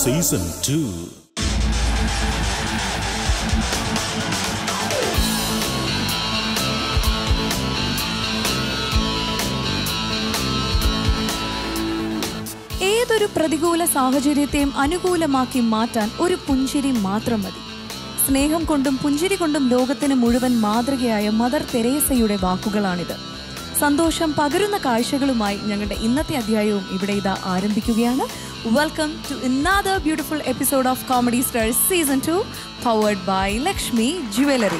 Season two ഏതൊരു പ്രതികൂല സാഹചര്യത്തെയും അനുകൂലമാക്കി മാറ്റാൻ ഒരു പുഞ്ചിരി മാത്രം മതി സ്നേഹം കൊണ്ടും പുഞ്ചിരി കൊണ്ടും ലോകത്തിന് മുഴുവൻ മാതൃകയായ മദർ തെരേസയുടെ വാക്കുകളാണിത് സന്തോഷം പകരുന്ന കാഴ്ചകളുമായി ഞങ്ങളുടെ ഇന്നത്തെ അധ്യായവും ഇവിടെ ഇതാ ആരംഭിക്കുകയാണ് welcome to another beautiful episode of comedy stars season two powered by Lakshmi jewellery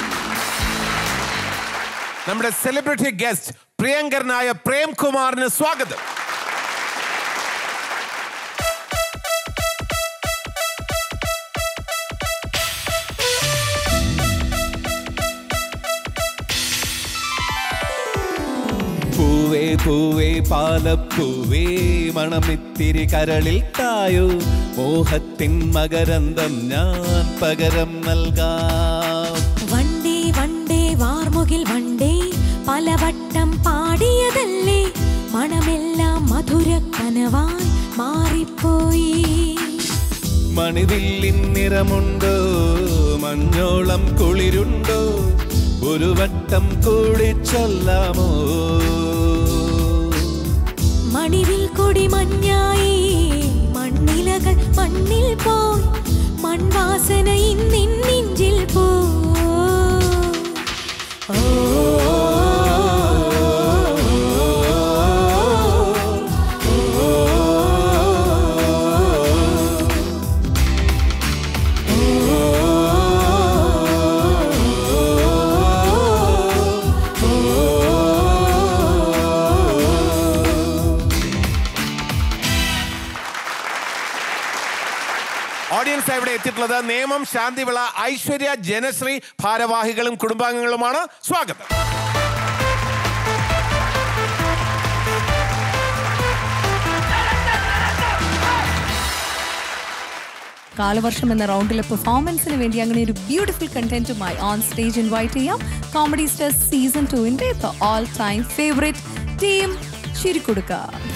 നമ്മുടെ സെലിബ്രിറ്റി ഗസ്റ്റ് പ്രിയങ്കരനായ പ്രേം കുമാറിന് സ്വാഗതം പൂവേ പൂവേ പാലപ്പൂവേ മണമിത്തിരി കരളിൽ തായോ മോഹത്തിൻ മകരന്തം ഞാൻ പകരം നൽകാം വണ്ടേ വണ്ടേ വാർമുകിൽ വണ്ടേ പലവട്ടം പാടിയതല്ലേ മണമെല്ലാം മധുര കനവായി മാറിപ്പോയി മണിവില്ലിൻ നിറമുണ്ടോ മഞ്ഞോളം കുളിരുണ്ടോ ഒരു വട്ടം കൂടി ചൊല്ലാമോ മണിവിൽ കൊടി മഞ്ഞായി മണ്ണിലകൾ മണ്ണിൽ പോയി മൺവാസന ഇന്നിൻ നെഞ്ചിൽ പോ ഓഡിയൻസ് ഇവിടെ എത്തിയിട്ടുള്ളത് നേമം ശാന്തിവിള ഐശ്വര്യ ജനശ്രീ ഭാരവാഹികളും കുടുംബാംഗങ്ങളുമാണ് സ്വാഗതം കാലവർഷം എന്ന റൗണ്ടിലെ പെർഫോമൻസിന് വേണ്ടി അങ്ങനെ ഒരു ബ്യൂട്ടിഫുൾ കണ്ടന്റുമായി ഓൺ സ്റ്റേജ് ഇൻവൈറ്റ് ചെയ്യാം കോമഡി സ്റ്റാർസ് സീസൺ ടുവിന്റെ all time favourite team Chirikkudukka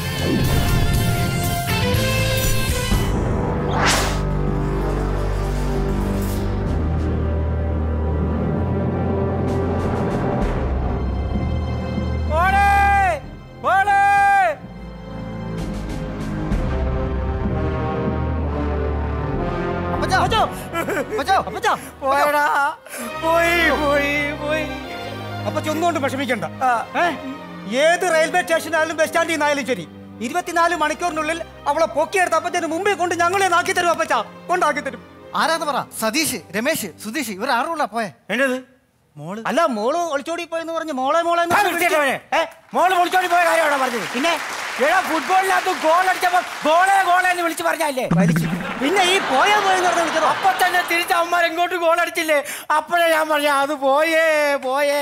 പോയടാ പോയി പോയി പോയി അപ്പൊ ചൊന്നുകൊണ്ട് വിഷമിക്കണ്ട ഏ? ഏത് റെയിൽവേ സ്റ്റേഷനായാലും ബസ് സ്റ്റാൻഡിൽ നിന്നായാലും ശരി ഇരുപത്തിനാല് മണിക്കൂറിനുള്ളിൽ അവളെ പൊക്കിയെടുത്ത് അപ്പച്ചന് മുമ്പേ കൊണ്ട് ഞങ്ങളെ നാക്കി തരും അപ്പച്ച കൊണ്ടാക്കി തരും ആരാന്ന് പറ സതീഷ് രമേശ് സുധീഷ് ഇവർ ആറുള്ള പോയെ എന്നത് മോള് അല്ല മോള് ഒളിച്ചോടി പോയെന്ന് പറഞ്ഞ് മോളെ മോളെ എന്ന് ആ, പറഞ്ഞ് വിളിച്ചിട്ട് വിളിച്ചു. അവനെ. ഏ, മോള് വിളിച്ചോണ്ട് പോയ കാര്യമാണോ പറഞ്ഞത് പിന്നെ എടാ ഫുട്ബോളിനകത്ത് ഗോൾ അടിച്ചപ്പോ ഗോളെ ഗോളെ എന്ന് വിളിച്ച് പറഞ്ഞല്ലേ വലിച്ചു പിന്നെ ഈ പോയാ പോയെന്ന് പറഞ്ഞ് വിളിച്ചതോ അപ്പൊ തന്നെ തിരിച്ച് അമ്മമാർ എങ്ങോട്ട് ഗോൾ അടിച്ചില്ലേ അപ്പോഴേ ഞാൻ പറഞ്ഞ അത് പോയേ പോയേ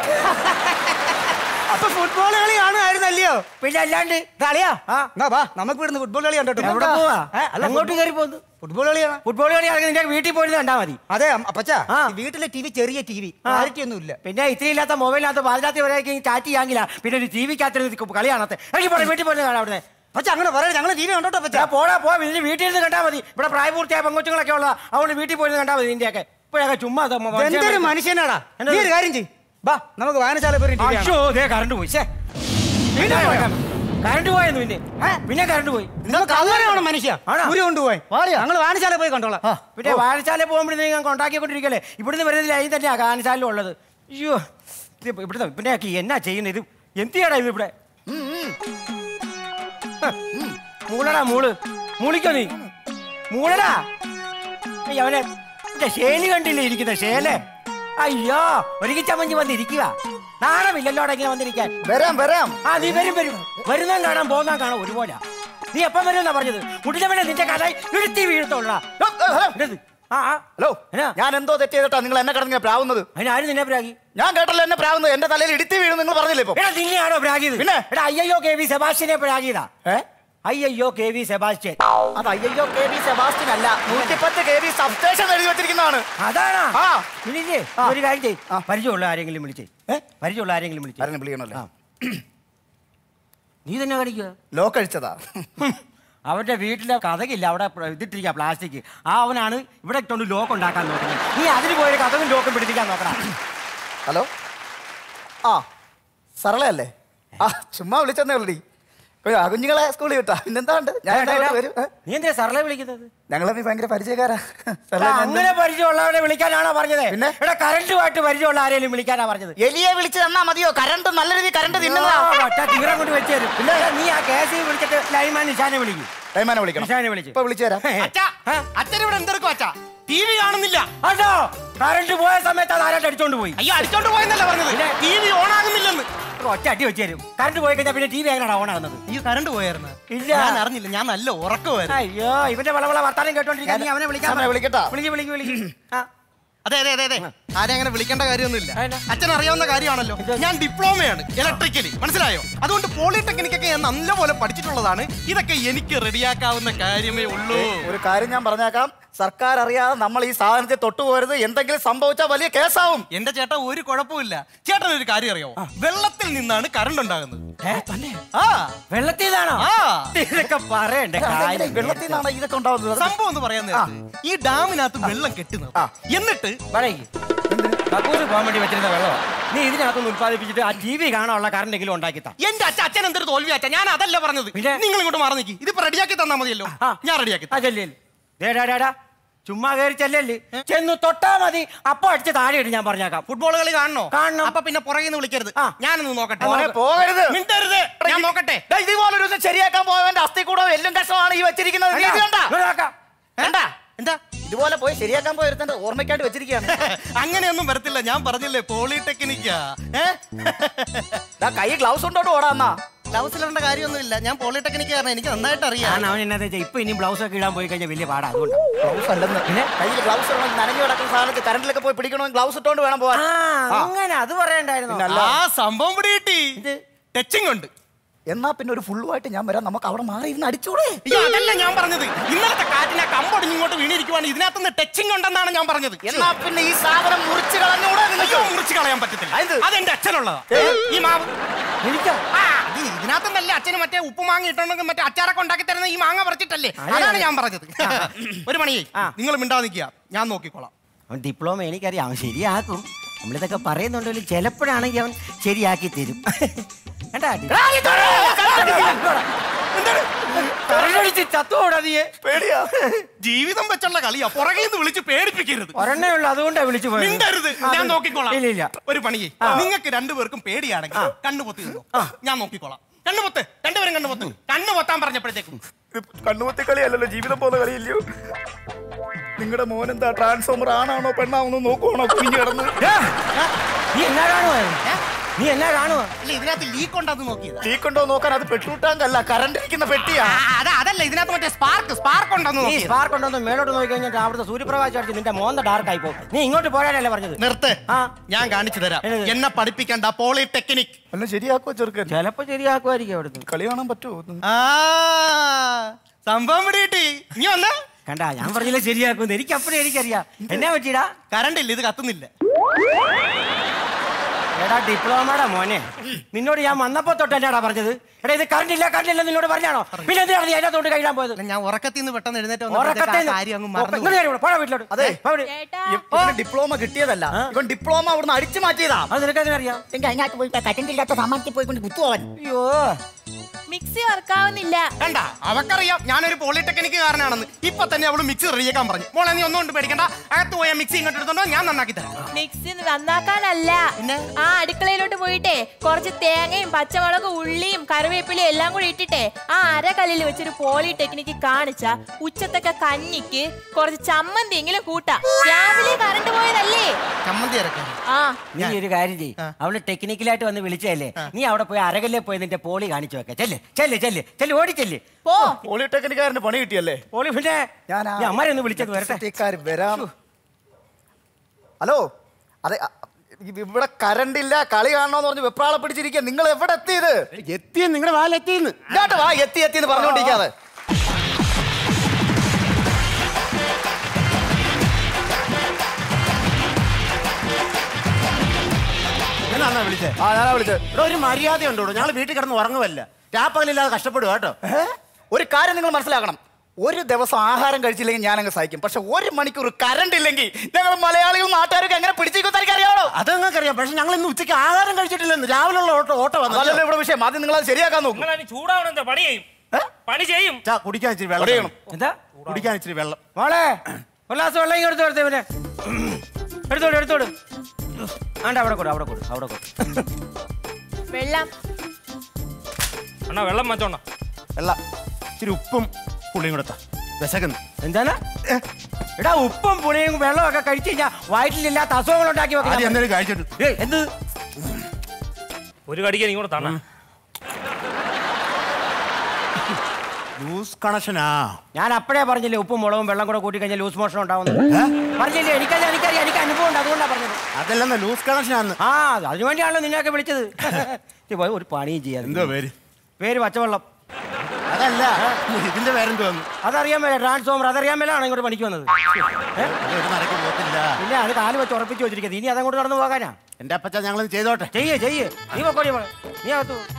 അപ്പൊ ഫുട്ബോൾ കളി കാണുമായിരുന്നല്ലയോ പിന്നെ അല്ലാണ്ട് കളിയാ ആ. എന്നാ വാ നമുക്ക് ഇവിടുന്ന് ഫുട്ബോൾ കളി കണ്ടോ എവിടെ പോവാ അങ്ങോട്ട് കയറി പോന്നു ഫുട്ബോൾ കളിയാണ് ഫുട്ബോൾ കളി ആണെങ്കിൽ നിന്റെ വീട്ടിൽ പോയി കണ്ടാ മതി അതെ അപ്പച്ചാ ആ. വീട്ടിലെ ടി വി ചെറിയ ടി വി ക്ലാരിറ്റി ഒന്നും ഇല്ല പിന്നെ ഇത്തിരി ഇല്ലാത്ത മൊബൈലിനകത്ത് പാതിരാത്തി വരെ ചാറ്റ് ചെയ്യാങ്കില്ല പിന്നെ ഒരു ടി വിക്കകത്ത് കളി കാണത്തെ എനിക്ക് പോണേ വീട്ടിൽ പോയി കാണാം അവിടെ പക്ഷെ അങ്ങനെ പറയാം ഞങ്ങൾ ടി വി കണ്ടോട്ടോ ഞാൻ പച്ചാ പോടാ പോ നിന്റെ വീട്ടിൽ നിന്ന് കണ്ടാ മതി ഇവിടെ പ്രായപൂർത്തിയായ പെങ്കൊച്ചുങ്ങളൊക്കെ ഉള്ള അതുകൊണ്ട് വീട്ടിൽ പോയി കണ്ടാ മതി നിന്റെയൊക്കെ ഇപ്പോഴൊക്കെ ചുമ്മാ ഇത് മ- എന്തൊരു മനുഷ്യനാടാ എന്നത്? നീ ഒരു കാര്യം ചെയ് ബാ നമുക്ക് വായനശാല പോയി ടി വി അയ്യോ ദേ കറണ്ട് പോയി ശ്ശേ. പിന്നെ പോയോ? കറണ്ട് പോയെന്ന് പിന്നെ പിന്നെ കറണ്ട് പോയി നമുക്ക് അങ്ങനെയാണ് മനുഷ്യ ആണോ? ഉരു കൊണ്ടുപോയി ഞങ്ങൾ വായനശാല പോയി കണ്ടോളാം പിന്നെ വാഴശാല പോകുമ്പോഴേ ഞാൻ കൊണ്ടാക്കിക്കൊണ്ടിരിക്കല്ലേ ഇവിടുന്ന് വരുന്ന ലൈൻ തന്നെയാ കാനശാല ഉള്ളത് അയ്യോ ഇത് ഇപ്പൊ ഇവിടുത്തെ പിന്നെ എന്നാ ചെയ്യുന്നത് ഇത് എന്തിയാടാ ഇത് ഇവിടെ ഹ, മൂളടാ മൂള് മൂളിക്കോ നീ മൂളടാ ഏയ് അവനെ ഇന്റെ ശേലി കണ്ടില്ലേ ഇരിക്കുന്ന ശേലെ അയ്യോ ഒരുക്കി ചമഞ്ഞ് വന്നിരിക്കുക നാണമില്ലല്ലോ അവിടെ ഇങ്ങനെ വന്നിരിക്കാൻ വരാം വരാം ആ നീ വരും വരും വരുന്നാൻ കാണാൻ പോകുന്നാൻ കാണാൻ ഒരുപോലെ നീ എപ്പം വരുമെന്നാ പറഞ്ഞത് മുട്ടിലവനെ നിന്റെ കഥ ഇടുത്തി വീഴത്തോളാ ആ ആ ഹലോ എന്നാ? ഞാൻ എന്തോ തെറ്റ് ചെയ്തിട്ടാ നിങ്ങൾ എന്നെ കടന്നിങ്ങനെ പ്രാവുന്നത് അതിനാരും നിന്നെ പ്രാഗി ഞാൻ കേട്ടല്ലോ എന്നെ പ്രാവുന്നത് എന്റെ തലയിൽ ഇടിത്തി വീഴും നിങ്ങൾ പറഞ്ഞില്ലേ ഇപ്പൊ എടാ നിന്നെയാണോ പ്രാഗിയത് പിന്നെ? എടാ അയ്യോ കെ വി സെബാസ്റ്റ്യനെ പ്രാഗിയതാ ഏ? അയ്യോ കെ വി സെബാസ്റ്റ്യൻ അത് അയ്യോ കെ വി സെബാസ്റ്റ്യൻ അല്ല നൂറ്റിപ്പത്ത് കെ വി സബ്സ്റ്റേഷൻ എഴുതി വെച്ചിരിക്കുന്നതാണ് അതാണാ ആ. വിളിച്ചേ ആ. ഒരു കാര്യം ചെയ് പരിചയമുള്ള ആരെങ്കിലും വിളിച്ചേ ഏ? പരിചയമുള്ള ആരെങ്കിലും വിളിച്ചേ ആരെങ്കിലും വിളിക്കണമല്ലോ നീ തന്നെ കാണിക്കുക ലോക്ക് അഴിച്ചതാ അവന്റെ വീട്ടിലെ കഥകില്ല അവിടെ പ്ര- ഇതിട്ടിരിക്കുക പ്ലാസ്റ്റിക് ആ അവനാണ് ഇവിടെ ഇട്ടുകൊണ്ട് ലോക്ക് ഉണ്ടാക്കാൻ നോക്കുന്നത് നീ അതിന് പോയി കഥകും ലോക്കും പിടിപ്പിക്കാൻ നോക്കണം ഹലോ ആ സരളയല്ലേ ആ ചുമ്മാ വിളിച്ചെന്നേ ഉള്ളടി ആ കുഞ്ഞുങ്ങളെ സ്കൂളിൽ വിട്ടാ പിന്നെന്താ ഉണ്ട് ഞാൻ അങ്ങോട്ട് വരും ഏ? നീ എന്തിനാ സർലെ വിളിക്കുന്നത് ഞങ്ങളെ ഭയങ്കര പരിചയക്കാരാ എടാ, സരള ഞാൻ- അങ്ങനെ പരിചയമുള്ളവരെ വിളിക്കാനാണോ പറഞ്ഞത് പിന്നെ? ഇവിടെ കറണ്ടുമായിട്ട് പരിചയമുള്ള ആരെങ്കിലും വിളിക്കാനാ പറഞ്ഞത് എലിയെ വിളിച്ച് തന്നാ മതിയോ കരണ്ട് നല്ല രീതിയിൽ കരണ്ട് തിന്നുന്നതാ തീരം കൊണ്ട് വെച്ച് തരും പിന്നെ നീ ആ കേസ് വിളിച്ചിട്ട് ലൈമാൻ നിശാനെ വിളിക്കും ലൈമാനെ വിളിക്കണം നിശാനെ വിളിച്ചു ഇപ്പൊ വിളിച്ചു തരാം അച്ഛാ അച്ഛൻ ഇവിടെ എന്തെടുക്കും അച്ഛാ ടി വി കാണുന്നില്ല അതോ കറണ്ട് പോയ സമയത്ത് അത് ആരായിട്ട് അടിച്ചോണ്ട് പോയി അയ്യോ അടിച്ചോണ്ട് പോയെന്നല്ല പറഞ്ഞത് ടി വി ഓൺ ആകുന്നില്ലെന്ന് ഒരു ഒറ്റ അടി വെച്ച് തരും കറണ്ട് പോയി കഴിഞ്ഞാൽ പിന്നെ ടി വി എങ്ങനെയാണ് ഓൺ ആകുന്നത് ഈ കറണ്ട് പോയായിരുന്നു ഇല്ല. ഞാൻ അറിഞ്ഞില്ല ഞാൻ നല്ല ഉറക്കമായിരുന്നു അയ്യോ ഇവന്റെ വളവള വർത്താനം കേട്ടോണ്ടിരിക്കാൻ നീ അവനെ വിളിക്കാൻ അവനെ വിളിക്കട്ടാ? വിളിക്ക് വിളിക്ക് വിളിക്ക് ആ അതെ അതെ അതെ അതെ ആരെ അങ്ങനെ വിളിക്കേണ്ട കാര്യമൊന്നുമില്ല അതെന്നാ? അച്ഛൻ അറിയാവുന്ന കാര്യമാണല്ലോ ഞാൻ ഡിപ്ലോമയാണ് ഇലക്ട്രിക്കലി മനസ്സിലായോ അതുകൊണ്ട് പോളിടെക്നിക് ഒക്കെ ഞാൻ നല്ലപോലെ പഠിച്ചിട്ടുള്ളതാണ് ഇതൊക്കെ എനിക്ക് റെഡിയാക്കാവുന്ന കാര്യമേ ഉള്ളൂ ഒരു കാര്യം ഞാൻ പറഞ്ഞേക്കാം സർക്കാർ അറിയാതെ നമ്മൾ ഈ സാധനത്തെ തൊട്ടുപോകരുത് എന്തെങ്കിലും സംഭവിച്ചാൽ വലിയ കേസാവും എന്റെ ചേട്ടാ ഒരു കുഴപ്പമില്ല ചേട്ടൻ ഒരു കാര്യം അറിയാമോ വെള്ളത്തിൽ നിന്നാണ് കറണ്ട് ഉണ്ടാകുന്നത് ആ വെള്ളത്തിൽ നിന്നാണോ ആ. ഇതൊക്കെ പറയണ്ടേ കാര്യം വെള്ളത്തിൽ നിന്നാണ് ഇതൊക്കെ ഉണ്ടാവുന്നത് സംഭവം എന്ന് പറയാൻ നേരത്ത് ഈ ഡാമിനകത്ത് വെള്ളം കെട്ടുന്നത് എന്നിട്ട് പറയ്. കക്കൂസ് പോകാൻ വേണ്ടി വെച്ചിരുന്ന വെള്ളം നീ ഇതിനകത്തൊന്ന് ഉത്പാദിപ്പിച്ചിട്ട് ആ ടി വി കാണാനുള്ള കറണ്ടെങ്കിലും ഉണ്ടാക്കി താ എന്റെ അച്ഛൻ അച്ഛൻ എന്തൊരു തോൽവി അച്ഛൻ ഞാൻ അതല്ല പറഞ്ഞത് പിന്നെ? നിങ്ങൾ ഇങ്ങോട്ട് മാറി നിൽക്കി ഇതിപ്പോ റെഡിയാക്കി തന്നാ മതിയല്ലോ ആ. ഞാൻ റെഡിയാക്കി ആ ചെല്ലേ ഡേടാ ചുമ്മാ കയറി ചെല്ലല്ലേ ചെന്ന് തൊട്ടാ മതി അപ്പൊ അടിച്ച് താഴെ ഇട്ട് ഞാൻ പറഞ്ഞേക്കാം ഫുട്ബോൾ കളി കാണണോ കാണണം. അപ്പൊ പിന്നെ പുറകെ നിന്ന് വിളിക്കരുത് ആ. ഞാനൊന്ന് നോക്കട്ടെ മോനെ പോകരുത് മിണ്ടരുത് ഞാൻ നോക്കട്ടെ ദാ ഇതുപോലെ ഒരു ദിവസം ശരിയാക്കാൻ പോയവന്റെ അസ്ഥി കൂടെ എല്ലും കഷ്ണമാണ് ഈ വെച്ചിരിക്കുന്നത് നീ ഇത് കണ്ടാ? ഇങ്ങോട്ടാക്കാം. കണ്ടാ? എന്താ ഇതുപോലെ പോയി ശരിയാക്കാൻ പോയിരുത്തന്റെ ഓർമ്മയ്ക്കായിട്ട് വെച്ചിരിക്കുകയാണ് അങ്ങനെയൊന്നും വരത്തില്ല ഞാൻ പറഞ്ഞില്ലേ പോളിടെക്നിക്കാ ഏഹ് ദാ കൈ ഗ്ലൗസ് ഉണ്ടോട്ട് ഓടാന്നാ ഗ്ലൗസ് ഇടേണ്ട കാര്യമൊന്നുമില്ല ഞാൻ പോളിടെക്നിക്ക് കാരണം എനിക്ക് നന്നായിട്ട് അറിയാം ഞാൻ അവൻ എന്നാ വെച്ചാൽ ഇപ്പൊ ഇനി ബ്ലൗസ് ഒക്കെ ഇടാൻ പോയി കഴിഞ്ഞാൽ വലിയ പാടാ അതുകൊണ്ട് ഗ്ലൗസ് അല്ലെന്ന് കയ്യിൽ ഗ്ലൗസ് ഇടണം നനഞ്ഞു കിടക്കുന്ന സാധനത്ത് കറണ്ടിലൊക്കെ പോയി പിടിക്കണമെങ്കിൽ ഗ്ലൗസ് ഇട്ടോണ്ട് വേണം പോവാൻ ആ അങ്ങനെ അത് പറയണ്ടായിരുന്നു ആ സംഭവം പിടി കിട്ടി ടച്ചിങ് ഉണ്ട് എന്നാ പിന്നെ ഒരു ഫുള്ളുമായിട്ട് ഞാൻ വരാം നമുക്ക് അവിടെ മാറി ഇരുന്ന് അടിച്ചൂടെ അയ്യോ അതല്ല ഞാൻ പറഞ്ഞത് ഇന്നലത്തെ കാറ്റിനെ കമ്പൊടിഞ്ഞ് ഇങ്ങോട്ട് വീണിരിക്കുവാണ് ഇതിനകത്തുനിന്ന് ടച്ചിങ് ഉണ്ടെന്നാണ് ഞാൻ പറഞ്ഞത് എന്നാ പിന്നെ ഈ സാധനം മുറിച്ച് കളഞ്ഞൂടെ അയ്യോ നിങ്ങൾക്ക് മുറിച്ച് കളയാൻ പറ്റത്തില്ല അതെന്ത്? അതെന്റെ അച്ഛനുള്ളതാ ഈ മാവ് എനിക്കോ ആ അത് ഇതിനകത്തുനിന്നല്ല അച്ഛന് മറ്റേ ഉപ്പ് മാങ്ങ ഇട്ടുണ്ടെങ്കിൽ മറ്റേ അച്ചാറൊക്കെ ഉണ്ടാക്കി തരുന്ന ഈ മാങ്ങ പറിച്ചിട്ടല്ലേ അതാണ് ഞാൻ പറഞ്ഞത് ഒരു മണിയേ ആ. നിങ്ങൾ മിണ്ടാതെ നിൽക്കുക ഞാൻ നോക്കിക്കോളാം അവൻ ഡിപ്ലോമ എനിക്കറിയാം അവൻ ശരിയാക്കും നമ്മളിതൊക്കെ പറയുന്നുണ്ടെങ്കിൽ ചിലപ്പോഴാണെങ്കിൽ അവൻ ശരിയാക്കി തരും കണ്ടാ? കരടടിച്ച് ചത്തുപോടാ നീയെ. പേടിയാ ജീവിതം വെച്ചുള്ള കളിയാ പുറകെ നിന്ന് വിളിച്ച് പേടിപ്പിക്കരുത് ഒരെണ്ണേ ഉള്ളൂ അതുകൊണ്ടാ വിളിച്ചു പോയത്. മിണ്ടരുത് ആ, ഞാൻ നോക്കിക്കോളാം ഇല്ല ഇല്ല ഒരു പണിയേ നിങ്ങൾക്ക് രണ്ടുപേർക്കും പേടിയാണെങ്കിൽ കണ്ണുപൊത്തി നിന്നോ ഞാൻ നോക്കിക്കോളാം കണ്ണുപൊത്ത് രണ്ടുപേരും കണ്ണുപൊത്ത് കണ്ണു പൊത്താൻ പറഞ്ഞപ്പോഴത്തേക്കും കണ്ണുമത്തി കളിയല്ലല്ലോ ജീവിതം പോകുന്ന കളിയില്ലയോ നിങ്ങളുടെ മോനെന്താ ട്രാൻസ്ഫോമർ ആണാണോ പെണ്ണാണോ നോക്കുവാണോ കുഞ്ഞു കിടന്ന് ഏ, നീ എന്നാ കാണുവാ നീ എന്നാ കാണുവാ അല്ല ഇതിനകത്ത് ലീക്ക് ഉണ്ടെന്ന് നോക്കിയത് ലീക്കുണ്ടോ നോക്കാൻ അത് പെട്രോൾ ടാങ്ക് അല്ല കറണ്ട് ഇരിക്കുന്ന പെട്ടിയാ അതാ അതല്ല ഇതിനകത്ത് മറ്റേ സ്പാർക്ക് സ്പാർക്ക് ഉണ്ടെന്ന് നീ നോക്കിയത് സ്പാർക്ക് ഉണ്ടോന്ന് മേലോട്ട് നോക്കി കഴിഞ്ഞാൽ അവിടുത്തെ സൂര്യപ്രകാശം അടിച്ച് നിന്റെ മോന്ത ഡാർക്ക് ആയി പോകും നീ ഇങ്ങോട്ട് പോരാനല്ലേ പറഞ്ഞത് നിർത്ത് ആ. ഞാൻ കാണിച്ചു തരാം ഏത്? എന്നെ പഠിപ്പിക്കണ്ട പോളിടെക്നിക് അല്ല ശരിയാക്കോ ചെറുക്കൻ ചിലപ്പോ ശരിയാക്കുമായിരിക്കും അവിടുന്ന് കളി കാണാൻ പറ്റുമോ ആ സംഭവം പിടികിട്ടി നീ വന്ന കണ്ടാ ഞാൻ പറഞ്ഞില്ല ശരിയാക്കും എനിക്ക് അപ്പഴേ എനിക്കറിയാം എന്നാ പറ്റിയടാ കറണ്ട് ഇല്ല ഇത് കത്തുന്നില്ല എടാ ഡിപ്ലോമയുടെ മോനെ നിന്നോട് ഞാൻ വന്നപ്പോ തൊട്ട് എന്നാടാ പറഞ്ഞത് എടാ ഇത് കറണ്ട് ഇല്ല കറണ്ട് ഇല്ല നിന്നോട് പറഞ്ഞാണോ പിന്നെ എന്തിനാണ് നീ അതിനകത്തോട്ട് കഴിയാൻ പോയത് അല്ല, ഞാൻ ഉറക്കത്തിൽ നിന്ന് പെട്ടെന്ന് എഴുന്നേറ്റ് ഉറക്കത്തെ വന്നപ്പോഴത്തേക്ക് ആ കാര്യം അങ്ങ് മറന്നു അതെ. അതെ ഇവന് ഡിപ്ലോമ കിട്ടിയതല്ല ഇവൻ ഡിപ്ലോമ അവിടുന്ന് അടിച്ചു മാറ്റിയതാ അത് നിനക്ക് എങ്ങനെ അറിയാം എങ്കിൽ അതിനകത്ത് പോയി കറ്റന്റ് ഇല്ലാത്ത സാമാനത്തിൽ പോയിക്കൊണ്ട് കുത്തുവൻ അയ്യോ മിക്സി വർക്കാവുന്നില്ല കണ്ട അവക്കറിയാം ഞാനൊരു പോളിടെക്നിക്ക് കാരനാണെന്ന് ഇപ്പൊ തന്നെ അവള് മിക്സി റെഡിയാക്കാൻ പറഞ്ഞു മോളെ നീ ഒന്നുകൊണ്ട് പേടിക്കണ്ട അകത്ത് പോയാൽ മിക്സി ഇങ്ങോട്ട് എടുത്തോണ്ടോ ഞാൻ നന്നാക്കി തരാം മിക്സി നന്നാക്കാനല്ല ആ അടുക്കളയിലോട്ട് പോയിട്ടേ കുറച്ച് തേങ്ങയും പച്ചമുളകും ഉള്ളിയും കറിവേപ്പിലയും എല്ലാം കൂടി ഇട്ടിട്ടേ ആ അരകല്ലിൽ വെച്ചൊരു പോളി ടെക്നിക്ക് കാണിച്ച ഉച്ചത്തൊക്കെ കഞ്ഞിക്ക് കുറച്ച് ചമ്മന്തി എങ്കിലും കൂട്ടാ രാവിലെ കറണ്ട് പോയതല്ലേ ചമ്മന്തി ഇറക്കാൻ ആ നീ ഒരു കാര്യം ചെയ്യ് അവള് ടെക്നിക്കലായിട്ട് വന്ന് വിളിച്ചതല്ലേ നീ അവിടെ പോയി അരകല്ലേ പോയി നിന്റെ പോളി കാണിച്ചു വെക്ക ചെല്ല് ചെല്ല് ചെല്ല് ചെല്ല് ഓടി ചെല്ല് പോ പോളിടെക്നിക്കാരന് പണി കിട്ടിയല്ലേ പോളി പിന്നെ ഞാൻ നീ അമ്മാരെ ഒന്ന് വിളിച്ചത് വരട്ടെ എസ്എസ്ടിക്കാര് വരാം ഹലോ അതെ അ, ഇ- ഇവിടെ കറണ്ട് ഇല്ല കളി കാണണമെന്ന് പറഞ്ഞ് വെപ്രാള പിടിച്ചിരിക്കുക നിങ്ങൾ എവിടെ എത്തിയത് എത്തി നിങ്ങളുടെ വാലെത്തിന്ന് ഇങ്ങോട്ട് വാ എത്തി എത്തി എന്ന് പറഞ്ഞുകൊണ്ടിരിക്കാതെ എന്നാ വിളിച്ചേ ആ ഞാനാ വിളിച്ചത് ഇവിടെ ഒരു മര്യാദ ഉണ്ടോ ഞങ്ങൾ വീട്ടിൽ കിടന്ന് ഉറങ്ങുമല്ല രാപ്പകലില്ലാതെ കഷ്ടപ്പെടുക കേട്ടോ ഒരു കാര്യം നിങ്ങൾ മനസ്സിലാക്കണം ഒരു ദിവസം ആഹാരം കഴിച്ചില്ലെങ്കിൽ ഞാൻ അങ്ങ് സഹിക്കും പക്ഷെ ഒരു മണിക്കൂർ കറണ്ട് ഇല്ലെങ്കിൽ ഞങ്ങൾ മലയാളികളും നാട്ടുകാരൊക്കെ എങ്ങനെ പിടിച്ചിരിക്കും തനിക്ക് അറിയാമോ അത് നിങ്ങൾക്കറിയാം പക്ഷെ ഞങ്ങൾ ഇന്ന് ഉച്ചയ്ക്ക് ആഹാരം കഴിച്ചിട്ടില്ലെന്ന് രാവിലെ ഉള്ള ഓട്ടോ ഓട്ടോ അതല്ലല്ലോ വന്നു ഇവിടെ വിഷയം ആദ്യം നിങ്ങൾ അത് ശരിയാക്കാൻ നോക്കും നിങ്ങൾ ചൂടാവണെന്താ പണി ചെയ്യും പണി ചെയ്യും ചാ, കുടിക്കാൻ ഇച്ചിരി വെള്ളം പറയണം. തരണം. എന്താ കുടിക്കാൻ ഇച്ചിരി വെള്ളം മോളെ ഒരു ഗ്ലാസ് വെള്ളം ഇങ്ങ് എടുത്തു കൊടുത്തേ ഇവനെ എടുത്തോട് എടുത്തോട് ആണ്ട അവിടെ കൊടു അവിടെ കൊടു അവിടെ കൊടു വെള്ളം അണ്ണാ വെള്ളം മാറ്റോണ്ണ വെള്ളം ഇച്ചിരി ഉപ്പും പുളിയും കൊടുത്ത വിശക്കുന്നു എന്താണ് എടാ ഉപ്പും പുളിയും വെള്ളവും ഒക്കെ കഴിച്ചു കഴിഞ്ഞാൽ വയറ്റിലില്ലാത്ത അസുഖങ്ങൾ ഉണ്ടാക്കി ആദ്യം വെക്കാം എന്തെങ്കിലും കഴിച്ചിട്ട് ഏയ്, എന്ത് ഒരു കടിക്കാൻ നീ കൂടെ തണ്ണ ലൂസ് കണക്ഷനാ ഞാൻ അപ്പഴേ പറഞ്ഞില്ലേ ഉപ്പും മുളകും വെള്ളം കൂടെ കൂട്ടി കഴിഞ്ഞാൽ ലൂസ് മോഷൻ ഉണ്ടാവുന്നത് പറഞ്ഞില്ലേ എനിക്കത് എനിക്കറിയാം എനിക്ക് അനുഭവം ഉണ്ട് അതുകൊണ്ടാണ് പറഞ്ഞത് അതല്ലെന്ന് ലൂസ് കണക്ഷനാന്ന് ആ അതിനു വേണ്ടിയാണല്ലോ നിന്നെയൊക്കെ വിളിച്ചത് ഇത് പോയി ഒരു പണിയും ചെയ്യാതെ എന്തോ പേര് പേര് പച്ചവെള്ളം അതല്ല ഇതിന്റെ പേരെന്തോ വന്നു അതറിയാൻ മേലെ ട്രാൻസ്ഫോമർ അതറിയാൻ മേലാണ് ഇങ്ങോട്ട് പണിക്ക് വന്നത് ഏ? ഒരു നടക്ക് പോത്തില്ല പിന്നെ അത് കാല് വെച്ച് ഉറപ്പിച്ച് വെച്ചിരിക്കുന്നത് ഇനി അതങ്ങോട്ട് നടന്നു പോകാനാ എന്റെ അപ്പച്ച ഞങ്ങൾ ചെയ്തോട്ടെ ചെയ്യേ ചെയ്യേ നീ പൊക്കോടി മോളെ. നീ അകത്തു പോ.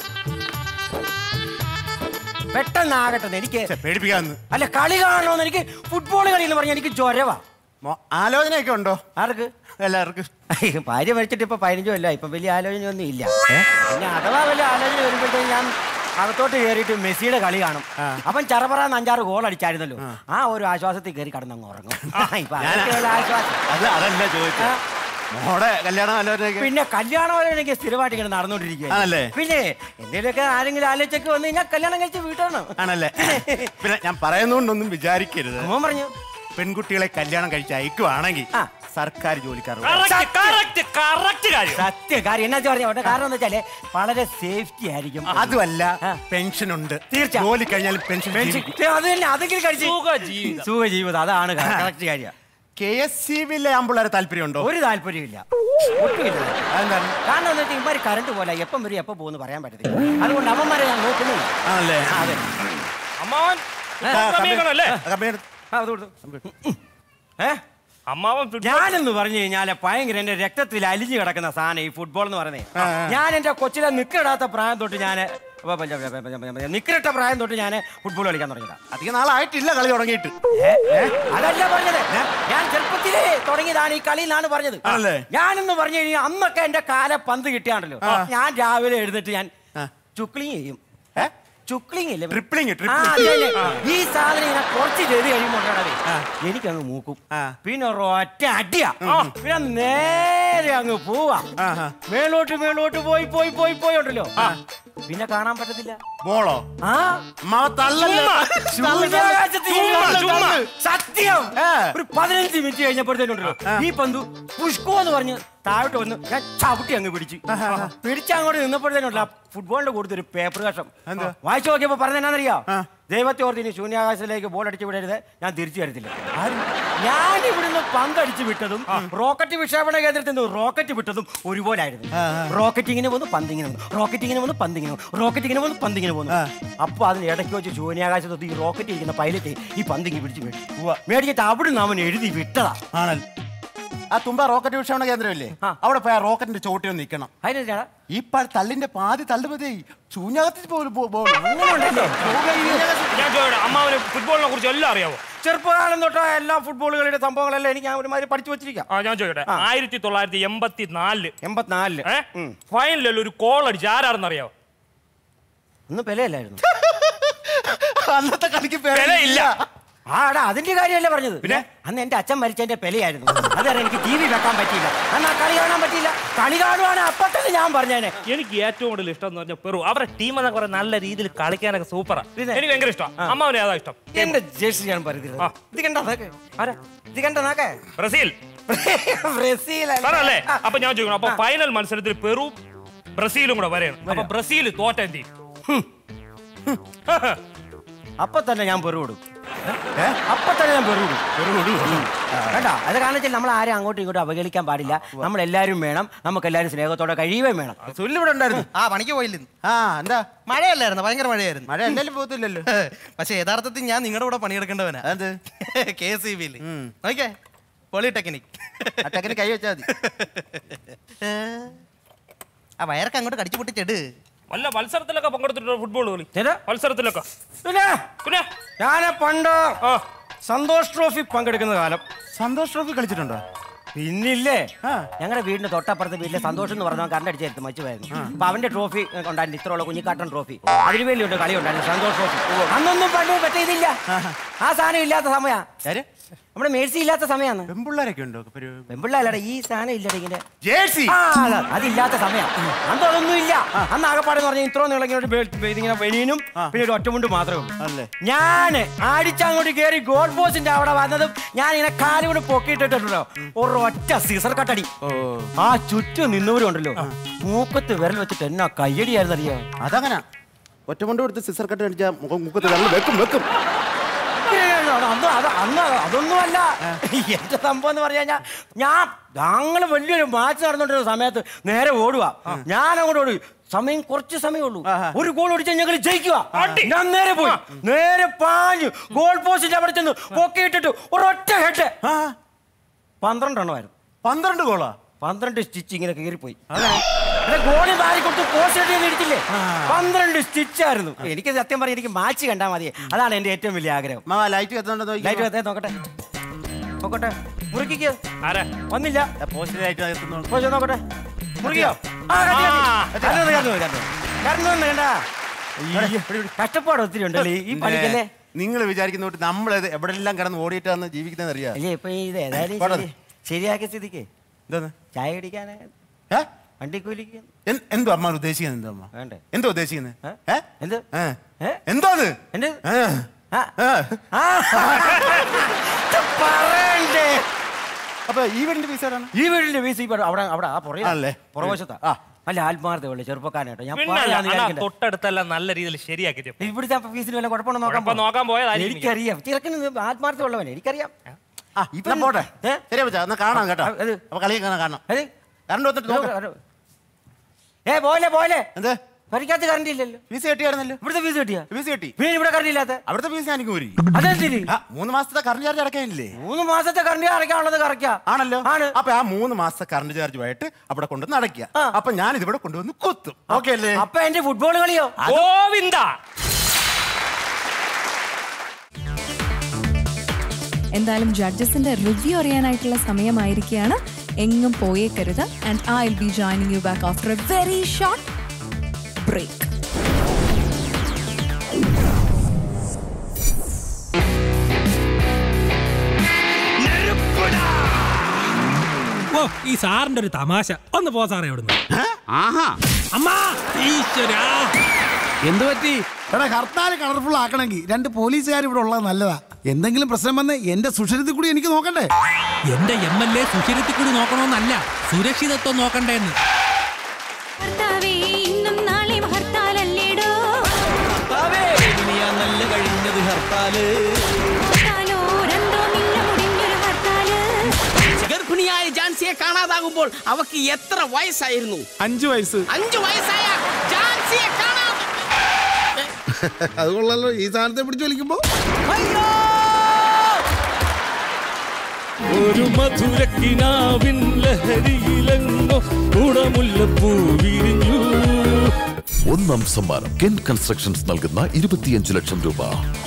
പെട്ടെന്നാകട്ടെ എനിക്ക് ഛെ, പേടിപ്പിക്കാന്ന് അല്ല കളി കാണണമെന്ന് എനിക്ക് ഫുട്ബോൾ കളി എന്ന് പറഞ്ഞാൽ എനിക്ക് ജ്വരവാ മോ- ആലോചനയൊക്കെ ഉണ്ടോ ആർക്ക് എല്ലാവർക്കും അയ്യോ, ഭാര്യ മരിച്ചിട്ട് ഇപ്പൊ പതിനഞ്ചും അല്ല ഇപ്പൊ വലിയ ആലോചന ഒന്നും ഇല്ല പിന്നെ അഥവാ വലിയ ആലോചന വരുമ്പോഴത്തേക്ക് ഞാൻ അകത്തോട്ട് കയറിയിട്ട് മെസ്സിയുടെ കളി കാണും അവൻ ചറപറാന്ന് അഞ്ചാറ് ഗോൾ അടിച്ചായിരുന്നല്ലോ ആ ഒരു ആശ്വാസത്തിൽ കയറി കടന്നങ്ങ് ഉറങ്ങും ഇപ്പൊ അതൊക്കെ ഉള്ള ആശ്വാസം അത് അതല്ല ചോദിച്ചത് മോടെ കല്യാണം ആലോചനയൊക്കെ പിന്നെ കല്യാണം വരെ എനിക്ക് സ്ഥിരമായിട്ട് ഇങ്ങനെ നടന്നുകൊണ്ടിരിക്കുക ആണല്ലേ? പിന്നെ എന്തെങ്കിലുമൊക്കെ ആരെങ്കിലും ആലോചിച്ചൊക്കെ വന്ന് കഴിഞ്ഞാൽ കല്യാണം കഴിച്ച് വീട്ടാണ് ആണല്ലേ പിന്നെ ഞാൻ പറയുന്നതുകൊണ്ടൊന്നും വിചാരിക്കരുത് അമ്മ പറഞ്ഞു പെൺകുട്ടികളെ കല്യാണം കഴിച്ച് അയക്കുവാണെങ്കിൽ ആ. സർക്കാർ ജോലിക്കാർ കറക്റ്റ് കറക്റ്റ് കാര്യം സത്യം കാര്യം എന്നാ പറഞ്ഞ അവിടെ കാരണം എന്ന് വെച്ചാല് വളരെ സേഫ്റ്റി ആയിരിക്കും അതുമല്ല ആ. പെൻഷൻ ഉണ്ട് തീർച്ച. ജോലി കഴിഞ്ഞാൽ പെൻഷൻ അത് തന്നെ അതെങ്കിലും കഴിച്ചു സുഖ ജീവിതം സുഖ ജീവിതം അതാണ് കറക്റ്റ് കാര്യം കെ എസ് സി ബിയിലെ ആമ്പിള്ളേരെ താല്പര്യമുണ്ടോ ഒരു താല്പര്യമില്ല ഒട്ടുമില്ല അതെന്താണ് കാരണം എന്ന് വെച്ചാൽ ഇമാര് കറണ്ട് പോലെ എപ്പം വരും എപ്പം പോകുന്നു പറയാൻ പറ്റത്തില്ല അതുകൊണ്ട് അവന്മാരെ ഞാൻ നോക്കുന്നില്ല ആണല്ലേ ആ, അതെ അമ്മാവൻ അല്ലേ ആ, കമ്പനി- ആ, അത് കൊടുത്തു. ഏ അമ്മാവൻ football- ഞാനെന്ന് പറഞ്ഞു കഴിഞ്ഞാല് ഭയങ്കര എന്റെ രക്തത്തിൽ അലിഞ്ഞു കിടക്കുന്ന സാധനം ഈ ഫുട്ബോൾ എന്ന് പറയുന്നത് ഞാൻ എന്റെ കൊച്ചിലെ നിക്കറിടാത്ത പ്രായം തൊട്ട് ഞാൻ നിക്കറിട്ട പ്രായം തൊട്ട് ഞാൻ ഫുട്ബോൾ കളിക്കാൻ തുടങ്ങിയതാ അധികം നാളായിട്ടില്ല കളി തുടങ്ങിയിട്ട് അതല്ല പറഞ്ഞത് ഞാൻ ചെറുപ്പത്തിലേ തുടങ്ങിയതാണ് ഈ കളി എന്നാണ് പറഞ്ഞത് ആണല്ലേ? ഞാനെന്ന് പറഞ്ഞു കഴിഞ്ഞാൽ അന്നൊക്കെ എന്റെ കാല പന്ത് കിട്ടിയാണല്ലോ ഞാൻ രാവിലെ എഴുന്നിട്ട് ഞാൻ ചുക്ലിങ് ചെയ്യും ഏ? ചുക്ലിങ് ഇല്ലേ ട്രിപ്പിളിങ് ആ, ട്രിപ്പിളിങ് അതന്നെ. ഈ സാധനം ഇങ്ങനെ കുറച്ച് ചെയ്ത് കഴിയുമ്പോഴേ എനിക്കങ്ങ് മൂക്കും ആ. പിന്നെ ഒറ്റ അടിയാ പിന്നെ നേരെ അങ്ങ് പോവാ ആഹാ. മേലോട്ട് മേലോട്ട് പോയി പോയി പോയി പോയി ഉണ്ടല്ലോ പിന്നെ കാണാൻ പറ്റത്തില്ല ബോളോ ആ അമ്മാവ തള്ളല്ലേ സൂര്യാകാശത്ത് ഈ ചുമ്മാ, പന്ത് ചുമ്മാ. സത്യം ആ. ഒരു പതിനഞ്ച് മിനിറ്റ് കഴിഞ്ഞപ്പോഴത്തേനുണ്ടല്ലോ ഈ പന്ത് പുഷ്കോ എന്ന് പറഞ്ഞ് താഴോട്ട് വന്ന് ഞാൻ ചവിട്ടി അങ്ങ് പിടിച്ചു പിടിച്ച് അങ്ങോട്ട് നിന്നപ്പോഴത്തേനുണ്ടല്ലോ ഫുട്ബോളിന്റെ കൂടുതൽ ഒരു പേപ്പർ കഷം വായിച്ചു നോക്കിയപ്പോ പറഞ്ഞെന്നാന്നറിയോ ദൈവത്തെ ഓർത്ത് ഇനി ശൂന്യാകാശത്തിലേക്ക് ബോൾ അടിച്ചു വിടരുത് ഞാൻ തിരിച്ചു തരത്തില്ല ഞാൻ ഇവിടുന്ന് പന്തടിച്ചു വിട്ടതും റോക്കറ്റ് വിക്ഷേപണ കേന്ദ്രത്തിൽ നിന്ന് റോക്കറ്റ് വിട്ടതും ഒരുപോലായിരുന്നു റോക്കറ്റ് ഇങ്ങനെ വന്നു പന്തിങ്ങനെ വന്നു റോക്കറ്റ് ഇങ്ങനെ വന്നു പന്തിങ്ങനെ വന്നു റോക്കറ്റ് ഇങ്ങനെ വന്നു പന്തിങ്ങനെ വന്നു അപ്പൊ അതിന് ഇടയ്ക്ക് വെച്ച് ശൂന്യാകാശത്ത് ഈ റോക്കറ്റ് ഇരിക്കുന്ന പൈലറ്റ് ഈ പന്തിങ്ങി പിടിച്ച് മേടിച്ചു മേടിച്ചിട്ട് അവിടുന്ന് അവൻ എഴുതി വിട്ടതാ ആണല്ലോ ആ തുമ്പ റോക്കറ്റ് വിക്ഷേപണ കേന്ദ്രമില്ലേ ആ. അവിടെ പോയി ആ റോക്കറ്റിന്റെ ചോട്ടിൽ നിൽക്കണം അതിനാ ഈ പ- തള്ളിന്റെ പാതി തള്ളുമതി ശൂന്യകത്തിൽ പോലും പോ- പോ- അങ്ങനെ ഉണ്ടല്ലേ ഞാൻ ചോദിക്കട്ടെ അമ്മാവന് ഫുട്ബോളിനെ കുറിച്ച് എല്ലാം അറിയാവോ ചെറുപ്പകാലം തൊട്ട് എല്ലാ ഫുട്ബോളുകളുടെ സംഭവങ്ങളെല്ലാം എനിക്ക് ഞാൻ ഒരുമാതിരി പഠിച്ചു വെച്ചിരിക്കാം ആ ഞാൻ ചോദിക്കട്ടെ ആയിരത്തി തൊള്ളായിരത്തി എൺപത്തി നാലില് എൺപത്തിനാലില് ഏഹ് ഫൈനലിൽ ഒരു കോൾ അടിച്ച് ആരാണെന്ന് അറിയാവോ ഒന്നും പെലയല്ലായിരുന്നു അന്നത്തെ കളിക്ക് വിലയില്ല ആടാ അതിന്റെ കാര്യമല്ലേ പറഞ്ഞത് പിന്നെ? അന്ന് എന്റെ അച്ഛൻ മരിച്ചതിന്റെ പെലയായിരുന്നു അതാണ് എനിക്ക് ടി വി വെക്കാൻ പറ്റിയില്ല അന്ന് ആ കളി കാണാൻ പറ്റിയില്ല കളി കാണുവാണ് അപ്പൊ തന്നെ ഞാൻ പറഞ്ഞേനെ എനിക്ക് ഏറ്റവും കൂടുതൽ ഇഷ്ടം എന്ന് പറഞ്ഞാൽ പെറു അവരുടെ ടീം എന്നൊക്കെ പറയാൻ നല്ല രീതിയിൽ കളിക്കാനൊക്കെ സൂപ്പറാ പിന്നെ? എനിക്ക് ഭയങ്കര ഇഷ്ടം അമ്മാവനെ ഏതാ ഇഷ്ടം എന്റെ ജേഴ്സി ഞാൻ പറയുന്നത് ആ. ഇത് കണ്ട നോക്ക് ആരാ ഇത് കണ്ട നോക്ക് ബ്രസീൽ ബ്രസീൽ സാറല്ലേ അപ്പൊ ഞാൻ ചോദിക്കണം അപ്പൊ ഫൈനൽ മത്സരത്തിൽ പെറു ബ്രസീലും കൂടെ വരെയാണ് അപ്പൊ ബ്രസീൽ തോറ്റ എന്ത് ചെയ്യും? അപ്പൊ തന്നെ ഞാൻ പെറു കൊടുക്കും അപ്പൊ തന്നെ ഞാൻ പെറു കൊടുക്കും കേട്ടോ അത് കാരണം വെച്ചാൽ നമ്മൾ ആരും അങ്ങോട്ടും ഇങ്ങോട്ടും അവഹേളിക്കാൻ പാടില്ല നമ്മൾ എല്ലാവരും വേണം നമുക്ക് എല്ലാവരും സ്നേഹത്തോടെ കഴിയുകയും വേണം സുല്ല് ഇവിടെ ഉണ്ടായിരുന്നു ആ പണിക്ക് പോയില്ലെന്ന് ആ എന്താ മഴയല്ലായിരുന്നു ഭയങ്കര മഴയായിരുന്നു മഴ എന്തായാലും പോകത്തില്ലല്ലോ പക്ഷെ യഥാർത്ഥത്തിൽ ഞാൻ നിങ്ങളുടെ കൂടെ പണിയെടുക്കേണ്ടവനാ അതെന്ത് കെ സി ബിയിൽ നോക്കിയേ പോളിടെക്നിക് ആ ടെക്കിന് കൈ വെച്ചാൽ മതി ആ വയറൊക്കെ അങ്ങോട്ട് കടിച്ചു പൊട്ടിച്ചെട് വല്ല മത്സരത്തിലൊക്കെ പങ്കെടുത്തിട്ടുണ്ടോ ഫുട്ബോൾ കളി മത്സരത്തിലൊക്കെ പിന്നെ പിന്നെ ഞാൻ പണ്ട് സന്തോഷ് ട്രോഫി പങ്കെടുക്കുന്ന കാലം സന്തോഷ് ട്രോഫി കളിച്ചിട്ടുണ്ടോ പിന്നില്ലേ ഞങ്ങളുടെ വീടിന്റെ തൊട്ടപ്പുറത്തെ വീട്ടിലെ സന്തോഷം എന്ന് പറഞ്ഞാൽ കറണ്ട് അടിച്ചെടുത്ത് മച്ചു പോയിരുന്നു അപ്പൊ അവന്റെ ട്രോഫി ഉണ്ടായിരുന്നു ഇത്രയുള്ള കുഞ്ഞിക്കാട്ടൻ ട്രോഫി അതിന് വേണ്ടിയുണ്ട് കളി ഉണ്ടായിരുന്നു സന്തോഷ് ട്രോഫി അന്നൊന്നും പണ്ട് മറ്റേ ഇതില്ല ആ സാധനം ഇല്ലാത്ത സമയാ നമ്മുടെ മേഴ്സി ഇല്ലാത്ത സമയമാണ് പെമ്പിള്ളേരൊക്കെ ഉണ്ടോ പെമ്പിള്ളല്ല ഈ സാധനം ഇല്ലട ഇങ്ങനെ ജേഴ്സി ആ, അതെ, അതില്ലാത്ത സമയം അന്ന് അതൊന്നും ഇല്ല അന്ന് ആകപ്പാടെന്ന് പറഞ്ഞാൽ ഇത്ര നീളങ്ങനെ ഒരു ബെൽറ്റ് ഇതിങ്ങനെ വെനിയനും പിന്നെ ഒരു ഒറ്റമുണ്ട് മാത്രമേ ഉള്ളൂ ഞാന് അടിച്ചങ്ങോട്ട് കയറി ഗോൾ പോസ്റ്റിന്റെ അവിടെ വന്നതും ഞാൻ ഇങ്ങനെ കാലും കൂടെ പൊക്കിയിട്ടിട്ടുണ്ടല്ലോ ഒരൊറ്റ സീസർ കട്ടടി ആ ചുറ്റും നിന്നവരും ഉണ്ടല്ലോ മൂക്കത്ത് വിരൽ വെച്ചിട്ട് എന്നാ കയ്യടിയായിരുന്നു അറിയാം അതങ്ങനെ ഒറ്റമുണ്ട് കൊടുത്ത് സിസർ കട്ട് അടിച്ചാൽ മുഖത്ത് വെള്ളം വെക്കും വെക്കും അന്ന് അത് അന്ന് അതൊന്നുമല്ല എന്റെ സംഭവം എന്ന് പറഞ്ഞു കഴിഞ്ഞാൽ ഞാൻ ഞങ്ങള് വലിയൊരു മാച്ച് നടന്നുകൊണ്ടിരുന്ന സമയത്ത് നേരെ ഓടുക ഞാൻ അങ്ങോട്ട് ഓടുക സമയം കുറച്ച് സമയമുള്ളൂ ഒരു ഗോൾ അടിച്ചാൽ ഞങ്ങൾ ജയിക്കുക ഞാൻ നേരെ പോയി നേരെ പാഞ്ഞു ഗോൾ പോസ്റ്റിന്റെ അവിടെ ചെന്ന് പൊക്കിയിട്ടിട്ട് ഒരൊറ്റ ഹെഡ് പന്ത്രണ്ടെണ്ണമായിരുന്നു പന്ത്രണ്ട് ഗോളാ പന്ത്രണ്ട് സ്റ്റിച്ച് ഇങ്ങനെ കീറിപ്പോയി ഗോളി മാറി കൊടുത്ത് പോസ്റ്റ് ഇടിച്ചില്ലേ പന്ത്രണ്ട് സ്റ്റിച്ച് ആയിരുന്നു എനിക്ക് സത്യം പറഞ്ഞ എനിക്ക് മാച്ച് കണ്ടാൽ മതി അതാണ് എന്റെ ഏറ്റവും വലിയ ആഗ്രഹം മാമ ലൈറ്റ് കത്തുന്നുണ്ടോ ലൈറ്റ് കത്തേ നോക്കട്ടെ നോക്കട്ടെ മുറുക്കിക്കോ വന്നില്ല പോസ്റ്റ് ലൈറ്റ് കത്തുന്നു പോസ്റ്റ് നോക്കട്ടെ മുറുകിയോ ആ, കത്തി, കത്തി. കറണ്ട് വന്നു, കറണ്ട് വന്നു. കറണ്ട് വന്നു, കണ്ടാ? കഷ്ടപ്പാട് ഒത്തിരി ഉണ്ടല്ലേ ഈ പണിക്കല്ലേ നിങ്ങൾ വിചാരിക്കുന്ന തൊട്ട് നമ്മളത് എവിടെല്ലാം കിടന്ന് ഓടിയിട്ടാന്ന് ജീവിക്കുന്നത് അറിയാം അല്ലേ ഇപ്പൊ ഇത് ഏതായാലും പാടാ. ശരി- ശരിയാക്കിയ സ്ഥിതിക്ക് എന്താണ് ചായ കുടിക്കാനാ വണ്ടി കൂലിക്ക് എൻ- എന്തോ അമ്മ ഉദ്ദേശിക്കുന്നത് എന്തോ അമ്മ വേണ്ടേ എന്തോ ഉദ്ദേശിക്കുന്നത് ഏ? എന്ത് ഏ? എന്തോ അത് എന്ത് ഏ. ഏ. പറയണ്ടേ അപ്പൊ ഈ വീടിന്റെ പൈസ ആരാണ് ഈ വീടിന്റെ വീസി അവിടെ അവിടെ ആ പുറകെ ആണല്ലേ? പുറവശത്താ നല്ല ആത്മാർത്ഥമുള്ള ചെറുപ്പക്കാരനാട്ടോ ഞാൻ പിന്നെ പറയാന്ന് അണ്ണാ വിചാരിക്കണ്ട. തൊട്ടടുത്തെല്ലാം നല്ല രീതിയിൽ ശരിയാക്കി തരും. ഇവിടുത്തെ ഫീസിന് വല്ല കുഴപ്പമുണ്ടോ നോക്കാൻ കുഴപ്പം നോക്കാൻ പോയതായിരിക്കും എനിക്കറിയാം ചിലക്കിന് ആത്മാർത്ഥമുള്ളവൻ എനിക്കറിയാം ആ ഇപ്പൊ പോട്ടെ ശരി പറ്റാ എന്നാ കാണാം കേട്ടോ അപ്പൊ കളി കാണാം കാണാം കറണ്ട് വന്നിട്ട് നോക്കാം ഏ പോലെ പോലെ എന്ത് പരിക്കാത്ത കറണ്ട് ഇല്ലല്ലോ ഫീസ് കെട്ടിയായിരുന്നല്ലോ ഇവിടുത്തെ ഫീസ് കിട്ടിയാ ഫീസ് കെട്ടി പിന്നെ ഇവിടെ കറണ്ട് ഇല്ലാത്ത അവിടുത്തെ ഫീസ് എനിക്ക് ഊരി അതെന്തിന് ആ, മൂന്ന് മാസത്തെ കറണ്ട് ചാർജ് അടക്കാനില്ലേ മൂന്ന് മാസത്തെ കറണ്ട് അടയ്ക്കാനുള്ളത് കറക്റ്റാ ആണല്ലോ ആണ് അപ്പൊ ആ മൂന്ന് മാസത്തെ കറണ്ട് ചാർജുമായിട്ട് അവിടെ കൊണ്ടുവന്ന് അടയ്ക്കുക അപ്പൊ ഞാൻ ഇതിവിടെ കൊണ്ടുവന്ന് കുത്തും ഓക്കെ അല്ലേ അപ്പൊ എന്റെ ഫുട്ബോൾ കളിയോ ഗോവിന്ദ എന്തായാലും ജഡ്ജസിന്റെ റിവ്യൂ അറിയാനായിട്ടുള്ള സമയമായിരിക്കുകയാണ് എങ്ങും പോയേക്കരുത് and I will be joining you back after a very short break ഓ ഈ സാറിന്റെ ഒരു തമാശ ഒന്ന് പോ സാറേ ഇവിടുന്ന് ആഹാ അമ്മാ ഈശ്വരാ എന്തു പറ്റി എടാ ഹർത്താൽ കളർഫുൾ ആക്കണമെങ്കിൽ രണ്ട് പോലീസുകാർ ഇവിടെ ഉള്ളത് നല്ലതാ എന്തെങ്കിലും പ്രശ്നം വന്ന് എന്റെ സുഷരത്തിൽ കൂടി എനിക്ക് നോക്കണ്ടേ എന്റെ എം എൽ എ സുഷിരത്തിൽ കൂടി നോക്കണമെന്നല്ല സുരക്ഷിതത്വം നോക്കണ്ടേന്ന് ഇന്നും നാളെയും ഹർത്താലല്ലേടോ നല്ല കഴിഞ്ഞത് ഹർത്താല് ഹർത്താലോ രണ്ടോ നില്ല മുടിഞ്ഞൊരു ഹർത്താല് ഗർഭിണിയായ ജാൻസിയെ കാണാതാകുമ്പോൾ അവക്ക് എത്ര വയസ്സായിരുന്നു അഞ്ചു വയസ്സ് അഞ്ചു വയസ്സായ ജാൻസിയെ കാണാ അത് കൊള്ളാലോ ഈ സാധനത്തെ പിടിച്ചു വലിക്കുമ്പോ ഒരു മധുരക്കിനാവിൻ ലഹരിയിലെങ്ങോ കുടമുല്ലപ്പൂ വിരിഞ്ഞു ഒന്നാം സമ്മാനം കെൻ കൺസ്ട്രക്ഷൻസ് നൽകുന്ന ഇരുപത്തിയഞ്ച് ലക്ഷം രൂപ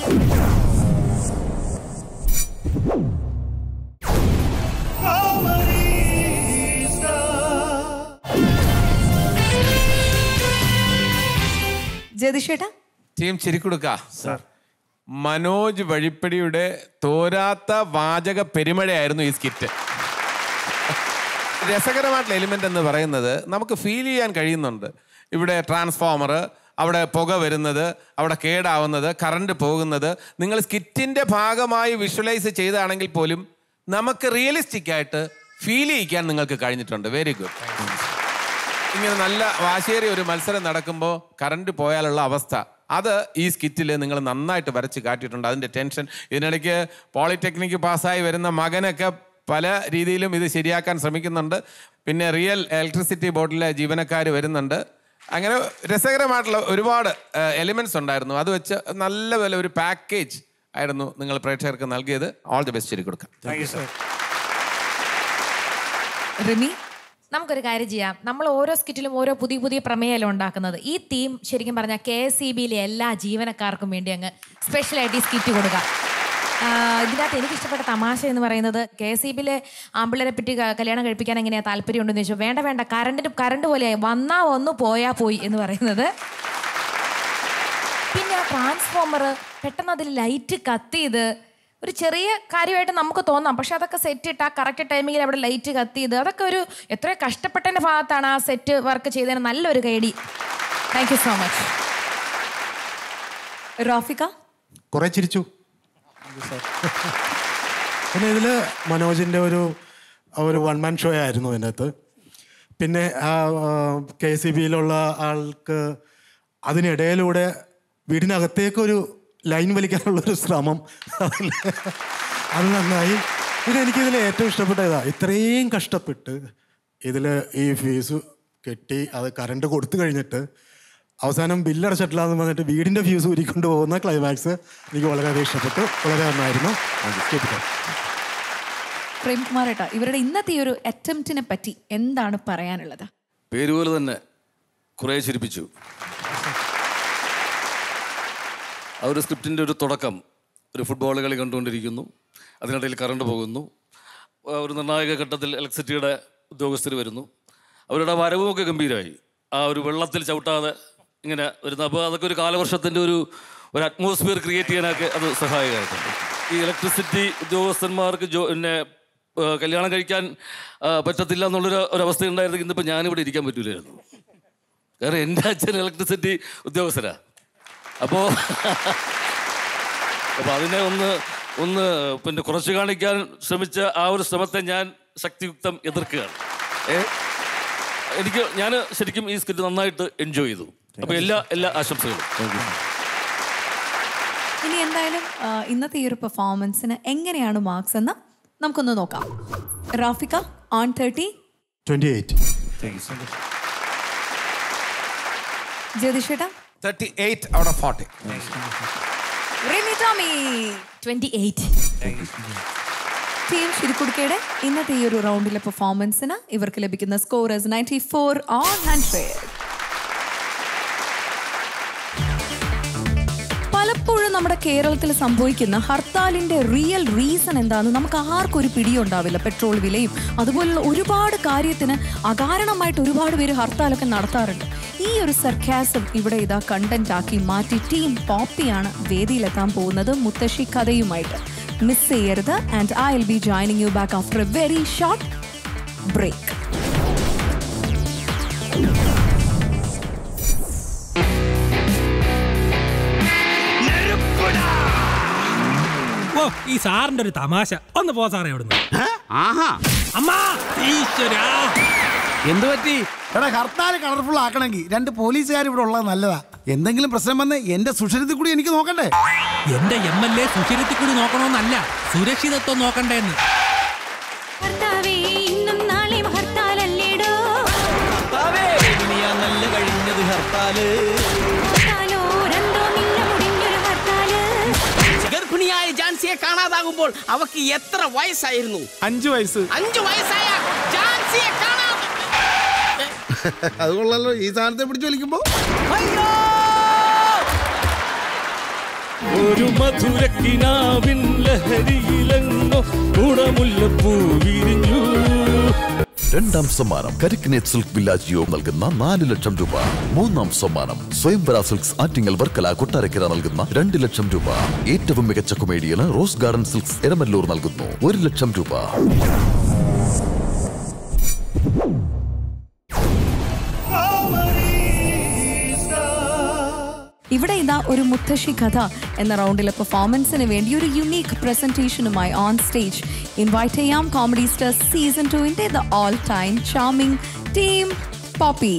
ജതിഷേട്ടാ ടീം ചിരിക്കുടുക്ക മനോജ് വഴിപ്പടിയുടെ തോരാത്ത വാചക പെരുമഴയായിരുന്നു ഈ സ്കിറ്റ് രസകരമായിട്ടുള്ള എലിമെന്റ് എന്ന് പറയുന്നത് നമുക്ക് ഫീൽ ചെയ്യാൻ കഴിയുന്നുണ്ട് ഇവിടെ ട്രാൻസ്ഫോമർ അവിടെ പുക വരുന്നത് അവിടെ കേടാവുന്നത് കറണ്ട് പോകുന്നത് നിങ്ങൾ സ്കിറ്റിന്റെ ഭാഗമായി വിഷ്വലൈസ് ചെയ്താണെങ്കിൽ പോലും നമുക്ക് റിയലിസ്റ്റിക് ആയിട്ട് ഫീൽ ചെയ്യിക്കാൻ നിങ്ങൾക്ക് കഴിഞ്ഞിട്ടുണ്ട് വെരി ഗുഡ് ഇങ്ങനെ നല്ല വാശിയേറിയ ഒരു മത്സരം നടക്കുമ്പോൾ കറണ്ട് പോയാലുള്ള അവസ്ഥ അത് ഈ സ്കിറ്റിൽ നിങ്ങൾ നന്നായിട്ട് വരച്ച് കാട്ടിയിട്ടുണ്ട് അതിൻ്റെ ടെൻഷൻ ഇതിനിടയ്ക്ക് പോളിടെക്നിക്ക് പാസ്സായി വരുന്ന മകനൊക്കെ പല രീതിയിലും ഇത് ശരിയാക്കാൻ ശ്രമിക്കുന്നുണ്ട് പിന്നെ റിയൽ ഇലക്ട്രിസിറ്റി ബോർഡിലെ ജീവനക്കാർ വരുന്നുണ്ട് അങ്ങനെ രസകരമായിട്ടുള്ള ഒരുപാട് എലിമെന്റ്സ് ഉണ്ടായിരുന്നു അത് വെച്ച് നല്ല പോലെ ഒരു പാക്കേജ് ആയിരുന്നു നിങ്ങൾ പ്രേക്ഷകർക്ക് നൽകിയത് ഓൾ ദി ബെസ്റ്റ് ശരി കൊടുക്കാം റിമി നമുക്കൊരു കാര്യം ചെയ്യാം നമ്മൾ ഓരോ സ്കിറ്റിലും ഓരോ പുതിയ പുതിയ പ്രമേയമല്ലേ ഉണ്ടാക്കുന്നത് ഈ തീം ശരിക്കും പറഞ്ഞാൽ കെ എസ് സി ബിയിലെ എല്ലാ ജീവനക്കാർക്കും വേണ്ടി അങ്ങ് സ്പെഷ്യലായിട്ട് ഈ സ്കിറ്റ് കൊടുക്കാം ആ, ഇതിനകത്ത് എനിക്ക് ഇഷ്ടപ്പെട്ട തമാശ എന്ന് പറയുന്നത് കെ എസ് ഇ ബിയിലെ ആമ്പിള്ളേരെ പറ്റി ക- കല്യാണം കഴിപ്പിക്കാൻ എങ്ങനെയാ താല്പര്യം ഉണ്ടെന്ന് ചോദിച്ചു വേണ്ട വേണ്ട കറണ്ടിന് കറണ്ട് പോലെയായി വന്നാ ഒന്ന് പോയാ പോയി എന്ന് പറയുന്നത് പിന്നെ ആ ട്രാൻസ്ഫോമർ പെട്ടെന്ന് അതിൽ ലൈറ്റ് കത്തിയത് ഒരു ചെറിയ കാര്യമായിട്ട് നമുക്ക് തോന്നാം പക്ഷെ അതൊക്കെ സെറ്റ് ഇട്ട് ആ കറക്റ്റ് ടൈമിങ്ങിൽ അവിടെ ലൈറ്റ് കത്തിയത് അതൊക്കെ ഒരു എത്രയോ കഷ്ടപ്പെട്ടതിൻ്റെ ഭാഗത്താണ് ആ സെറ്റ് വർക്ക് ചെയ്തതിന് നല്ലൊരു കൈഡി thank you so much Rafika കുറെ ചിരിച്ചു പിന്നെ ഇതിൽ മനോജിൻ്റെ ഒരു ഒരു വൺ മാൻ ഷോ ആയിരുന്നു അതിനകത്ത് പിന്നെ ആ കെ സി ബിയിലുള്ള ആൾക്ക് അതിനിടയിലൂടെ വീടിനകത്തേക്കൊരു ലൈൻ വലിക്കാനുള്ളൊരു ശ്രമം അത് നന്നായി പിന്നെ എനിക്കിതിൽ ഏറ്റവും ഇഷ്ടപ്പെട്ട ഇതാ ഇത്രയും കഷ്ടപ്പെട്ട് ഇതിൽ ഈ ഫീസ് കെട്ടി അത് കറണ്ട് കൊടുത്തു കഴിഞ്ഞിട്ട് അവസാനം ബില്ലടച്ചിട്ടില്ല എന്ന് പറഞ്ഞിട്ട് വീടിൻ്റെ ഫ്യൂസ് ഊരിക്കൊണ്ട് പോകുന്ന ക്ലൈമാക്സ് എനിക്ക് വളരെയധികം ഇഷ്ടപ്പെട്ടു വളരെ നന്നായിരുന്നു കേൾപ്പിക്കാം പ്രേംകുമാർ ഏട്ടാ ഇവരുടെ ഇന്നത്തെ ഈ ഒരു അറ്റംപ്റ്റിനെ പറ്റി എന്താണ് പറയാനുള്ളത് പേര് പോലെ തന്നെ കുറേ ചിരിപ്പിച്ചു ആ ഒരു സ്ക്രിപ്റ്റിൻ്റെ ഒരു തുടക്കം ഒരു ഫുട്ബോൾ കളി കണ്ടുകൊണ്ടിരിക്കുന്നു അതിനിടയിൽ കറണ്ട് പോകുന്നു ആ ഒരു നിർണായക ഘട്ടത്തിൽ ഇലക്ട്രിസിറ്റിയുടെ ഉദ്യോഗസ്ഥർ വരുന്നു അവരുടെ വരവുമൊക്കെ ഗംഭീരമായി ആ ഒരു വെള്ളത്തിൽ ചവിട്ടാതെ ഇങ്ങനെ വരുന്ന അപ്പോൾ അതൊക്കെ ഒരു കാലവർഷത്തിൻ്റെ ഒരു ഒരു അറ്റ്മോസ്ഫിയർ ക്രിയേറ്റ് ചെയ്യാനൊക്കെ അത് സഹായകമായിട്ടുണ്ട് ഈ ഇലക്ട്രിസിറ്റി ഉദ്യോഗസ്ഥന്മാർക്ക് ജോ പിന്നെ ആ, കല്യാണം കഴിക്കാൻ ആ, പറ്റത്തില്ല എന്നുള്ളൊരു ഒരവസ്ഥ ഉണ്ടായിരുന്നെങ്കിൽ ഇന്നിപ്പോൾ ഞാനിവിടെ ഇരിക്കാൻ പറ്റൂലായിരുന്നു കാരണം എൻ്റെ അച്ഛൻ ഇലക്ട്രിസിറ്റി ഉദ്യോഗസ്ഥരാ അപ്പോൾ അപ്പോൾ അതിനെ ഒന്ന് ഒന്ന് പിന്നെ കുറച്ച് കാണിക്കാൻ ശ്രമിച്ച ആ ഒരു ശ്രമത്തെ ഞാൻ ശക്തിയുക്തം എതിർക്കുകയാണ് ഏ എനിക്ക് ഞാൻ ശരിക്കും ഈ സ്കിറ്റ് നന്നായിട്ട് എൻജോയ് ചെയ്തു അപ്പോൾ എല്ലാ എല്ലാ ആശംസകളും ഇനി എന്തായാലും ആ, ഇന്നത്തെ ഈ ഒരു പെർഫോമൻസിന് എങ്ങനെയാണ് മാർക്സ് എന്ന് നമുക്കൊന്ന് നോക്കാം Rafika on thirty twenty eight ജ്യോതിഷേട്ടാ thirty eight out of forty Rimi Tomy twenty eight team ശിരിക്കുടുക്കയുടെ ഇന്നത്തെ ഈ ഒരു റൗണ്ടിലെ പെർഫോമൻസിന് ഇവർക്ക് ലഭിക്കുന്ന scores ninety four on hundred പലപ്പോഴും നമ്മുടെ കേരളത്തിൽ സംഭവിക്കുന്ന ഹർത്താലിന്റെ റിയൽ റീസൺ എന്താണെന്ന് നമുക്ക് ആർക്കും ഒരു പിടിയുണ്ടാവില്ല പെട്രോൾ വിലയും അതുപോലുള്ള ഒരുപാട് കാര്യത്തിന് അകാരണമായിട്ട് ഒരുപാട് പേര് ഹർത്താലൊക്കെ നടത്താറുണ്ട് ഈ ഒരു സർക്കാസം ഇവിടെ ഇതാ കണ്ടന്റ് ആക്കി മാറ്റി ടീം പോപ്പിയാണ് വേദിയിലെത്താൻ പോകുന്നത് മുത്തശ്ശി കഥയുമായിട്ട് മിസ് ചെയ്യരുത് and I will be joining you back after a very short break ഓ ഈ സാറിന്റെ ഒരു തമാശ ഒന്ന് പോ സാറേ അവിടുന്ന് ആഹാ അമ്മാ ഈശ്വരാ എന്ത് പറ്റി എടാ ഹർത്താൽ കളർഫുൾ ആക്കണമെങ്കിൽ രണ്ട് പോലീസുകാർ ഇവിടെ ഉള്ളത് നല്ലതാ എന്തെങ്കിലും പ്രശ്നം വന്ന് എന്റെ സുഷരത്തിൽ കൂടി എനിക്ക് നോക്കണ്ടേ എന്റെ എം എൽ എ സുഷിരത്തിൽ കൂടി നോക്കണമെന്നല്ല സുരക്ഷിതത്വം നോക്കണ്ടേന്ന് ഭർത്താവേ ഇന്നും നാളെയും ഹർത്താലല്ലേടോ നല്ല കഴിഞ്ഞത് ഹർത്താല് ഹർത്താലോ രണ്ടോ നിന്ന മുടിഞ്ഞൊരു ഹർത്താല് ഗർഭിണിയായ ജാൻസിയെ കാണാതാകുമ്പോൾ അവക്ക് എത്ര വയസ്സായിരുന്നു അഞ്ചു വയസ്സ് അഞ്ചു വയസ്സായ ജാൻസിയെ കാണാ അത് കൊള്ളാലോ ഈ സാധനത്തെ പിടിച്ചു വലിക്കുമ്പോ ഒരു മധുരക്കിനാവിൻ ലഹരിയിലെങ്ങോ കുടമുല്ലപ്പൂ വിരിഞ്ഞു രണ്ടാം സമ്മാനം കരിക്കിനേറ്റ് സിൽക്ക് വില്ലാജിയോ നൽകുന്ന നാല് ലക്ഷം രൂപ മൂന്നാം സമ്മാനം സ്വയംവര സിൽക്സ് ആറ്റിങ്ങൽ വർക്കല കൊട്ടാരക്കര നൽകുന്ന രണ്ട് ലക്ഷം രൂപ ഏറ്റവും മികച്ച കൊമേഡിയന് റോസ് ഗാർഡൻ സിൽക്സ് എരമല്ലൂർ നൽകുന്നു ഒരു ലക്ഷം രൂപ ഇവിടെ ഇതാ ഒരു മുത്തശ്ശി കഥ എന്ന റൗണ്ടിലെ പെർഫോമൻസിന് വേണ്ടി ഒരു യുണീക്ക് പ്രസന്റേഷനുമായി ഓൺ സ്റ്റേജ് ഇൻവൈറ്റ് ചെയ്യാം കോമഡി സ്റ്റാർ സീസൺ ടുവിന്റെ the all time charming team Poppy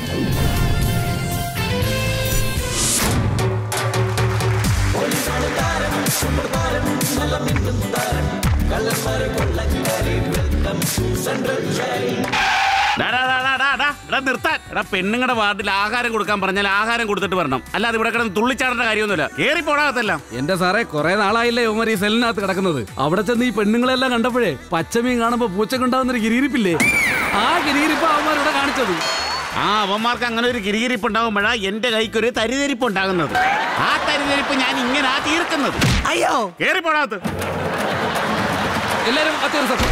ഡാ, ഡാ, ഡാ, ഡാ, ഡാ, ഡാ, എടാ നിർത്താൻ എടാ പെണ്ണുങ്ങളുടെ വാർഡിൽ ആഹാരം കൊടുക്കാൻ പറഞ്ഞാൽ ആഹാരം കൊടുത്തിട്ട് വരണം അല്ലാതെ ഇവിടെ കിടന്ന് തുള്ളിച്ചാടേണ്ട കാര്യമൊന്നുമില്ല കേറി പോടാകത്തല്ല എന്റെ സാറേ കുറെ നാളായില്ലേ ഉമർ ഈ സെല്ലിനകത്ത് കിടക്കുന്നത് അവിടെ ചെന്ന് ഈ പെണ്ണുങ്ങളെല്ലാം കണ്ടപ്പോഴേ പച്ചമീൻ കാണുമ്പോ പൂച്ചക്കുണ്ടാവുന്നൊരു ഗിരിയിരിപ്പില്ലേ ആ ഗിരിയിരിപ്പ് അവന്മാരുടെ കാണിച്ചത് ആ അവന്മാർക്ക് അങ്ങനെ ഒരു കിരികിരിപ്പ് ഉണ്ടാകുമ്പോഴാ എന്റെ കൈക്ക് ഒരു തരിതരിപ്പ് ഉണ്ടാകുന്നത് ആ തരിതരിപ്പ് ഞാൻ ഇങ്ങനെ തീർക്കുന്നത് അയ്യോ കേറിപ്പോടാത്ത് എല്ലാരും കത്തിയൊരു സത്യം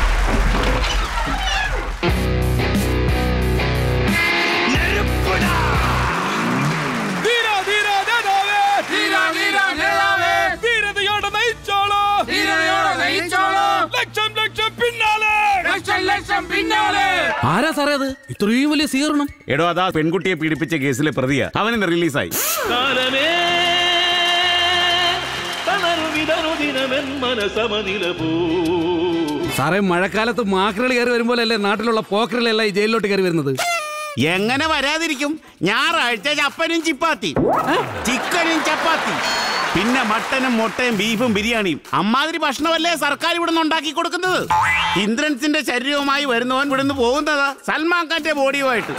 ധീരാ, ധീരാ, നേതാവേ. ധീരതയോടെ നയിച്ചോളൂ. ലക്ഷം ലക്ഷം പിന്നാലെ ആരാ സാറേ അത് ഇത്രയും വലിയ സ്വീകരണം എടോ അതാ പെൺകുട്ടിയെ പീഡിപ്പിച്ച കേസിലെ പ്രതിയാ അവന് റിലീസായി കാലമേ തളരു വിതറു ദിനമെൻ മനസമനില പോ സാറേ മഴക്കാലത്ത് മാക്രകൾ കയറി വരുമ്പോഴല്ലേ നാട്ടിലുള്ള പോക്കറിലെല്ലാം ഈ ജയിലിലോട്ട് കയറി വരുന്നത് എങ്ങനെ വരാതിരിക്കും ഞായറാഴ്ച ചപ്പനും ചിപ്പാത്തി ചിക്കനും ചപ്പാത്തി പിന്നെ മട്ടനും മുട്ടയും ബീഫും ബിരിയാണിയും അമ്മാതിരി ഭക്ഷണമല്ലേ സർക്കാർ ഇവിടുന്ന് ഉണ്ടാക്കി കൊടുക്കുന്നത് ഇന്ദ്രൻസിന്റെ ശരീരവുമായി വരുന്നവൻ ഇവിടുന്ന് പോകുന്നതാ സൽമാൻ ഖാന്റെ ബോഡിയുമായിട്ട്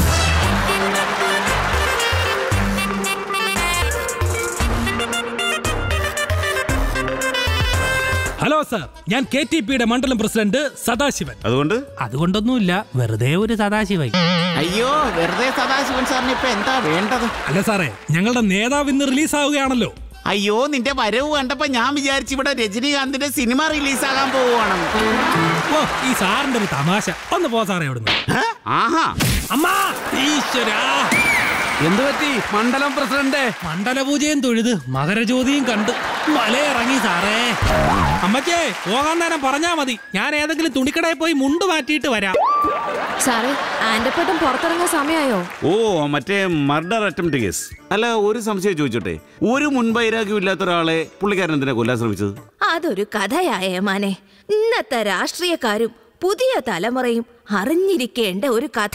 ഹലോ സാർ ഞാൻ കെ ടി പിയുടെ മണ്ഡലം പ്രസിഡന്റ് സദാശിവൻ അതുകൊണ്ട് അതുകൊണ്ടൊന്നുമില്ല വെറുതെ ഒരു സദാശിവൻ അയ്യോ വെറുതെ സദാശിവൻ സാറിന് ഇപ്പൊ എന്താ വേണ്ടത് അല്ല സാറേ ഞങ്ങളുടെ നേതാവ് ഇന്ന് റിലീസ് ആവുകയാണല്ലോ അയ്യോ നിന്റെ വരവ് കണ്ടപ്പോ ഞാൻ വിചാരിച്ചു ഇവിടെ രജനീകാന്തിന്റെ സിനിമ റിലീസാകാൻ പോവുകയാണെന്ന് ഓ ഈ സാറിന്റെ ഒരു തമാശ ഒന്ന് പോ സാറേ അവിടുന്ന് ആഹാ അമ്മാ ഈശ്വരാ എന്തു പറ്റി മണ്ഡലം പ്രസിഡന്റ് മണ്ഡലപൂജയും തൊഴുത് മകരജ്യോതിയും കണ്ട് മലയിറങ്ങി സാറേ അമ്മച്ചേ പോകാൻ നേരം പറഞ്ഞാ മതി ഞാൻ ഏതെങ്കിലും തുണിക്കടയിൽ പോയി മുണ്ട് മാറ്റിയിട്ട് വരാം സാറേ ആന്റപ്പേട്ടൻ പുറത്തിറങ്ങാൻ സമയമായോ ഓ മറ്റേ മർഡർ അറ്റംപ്റ്റ് കേസ് അല്ല ഒരു സംശയം ചോദിച്ചോട്ടെ ഒരു മുൻവൈരാഗ്യം ഇല്ലാത്ത ഒരാളെ പുള്ളിക്കാരൻ എന്തിനാ കൊല്ലാൻ ശ്രമിച്ചത് അതൊരു കഥയായ ഏമാനെ ഇന്നത്തെ രാഷ്ട്രീയക്കാരും പുതിയ തലമുറയും അറിഞ്ഞിരിക്കേണ്ട ഒരു കഥ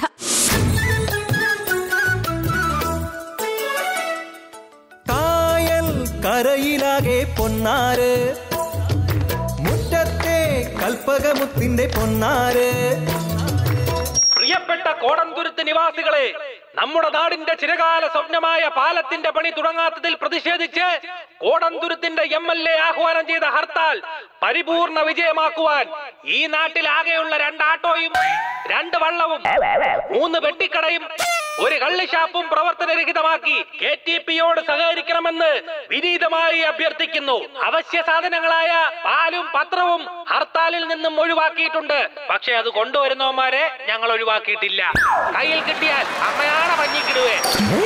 കായൽ കരയിലാകെ പൊന്നാര് മുറ്റത്തെ കൽപ്പകമുത്തിന്റെ പൊന്നാര് പ്രിയപ്പെട്ട കോടന്തുരുത്ത് നിവാസികളെ നമ്മുടെ നാടിന്റെ ചിരകാല സ്വപ്നമായ പാലത്തിന്റെ പണി തുടങ്ങാത്തതിൽ പ്രതിഷേധിച്ച് കോടന്തുരുത്തിന്റെ എം എൽ എ ആഹ്വാനം ചെയ്ത ഹർത്താൽ പരിപൂർണ വിജയമാക്കുവാൻ ഈ നാട്ടിൽ ആകെയുള്ള രണ്ട് ആട്ടോയും രണ്ട് വള്ളവും മൂന്ന് വെട്ടിക്കടയും ഒരു കള്ളിഷാപ്പും പ്രവർത്തനരഹിതമാക്കി കെ ടി പിയോട് സഹകരിക്കണമെന്ന് വിനീതമായി അഭ്യർത്ഥിക്കുന്നു അവശ്യ സാധനങ്ങളായ പാലും പത്രവും ഹർത്താലിൽ നിന്നും ഒഴിവാക്കിയിട്ടുണ്ട് പക്ഷെ അത് കൊണ്ടുവരുന്നവന്മാരെ ഞങ്ങൾ ഒഴിവാക്കിയിട്ടില്ല കയ്യിൽ കിട്ടിയാൽ അമ്മയാണ് പഞ്ഞിക്കിടുവേ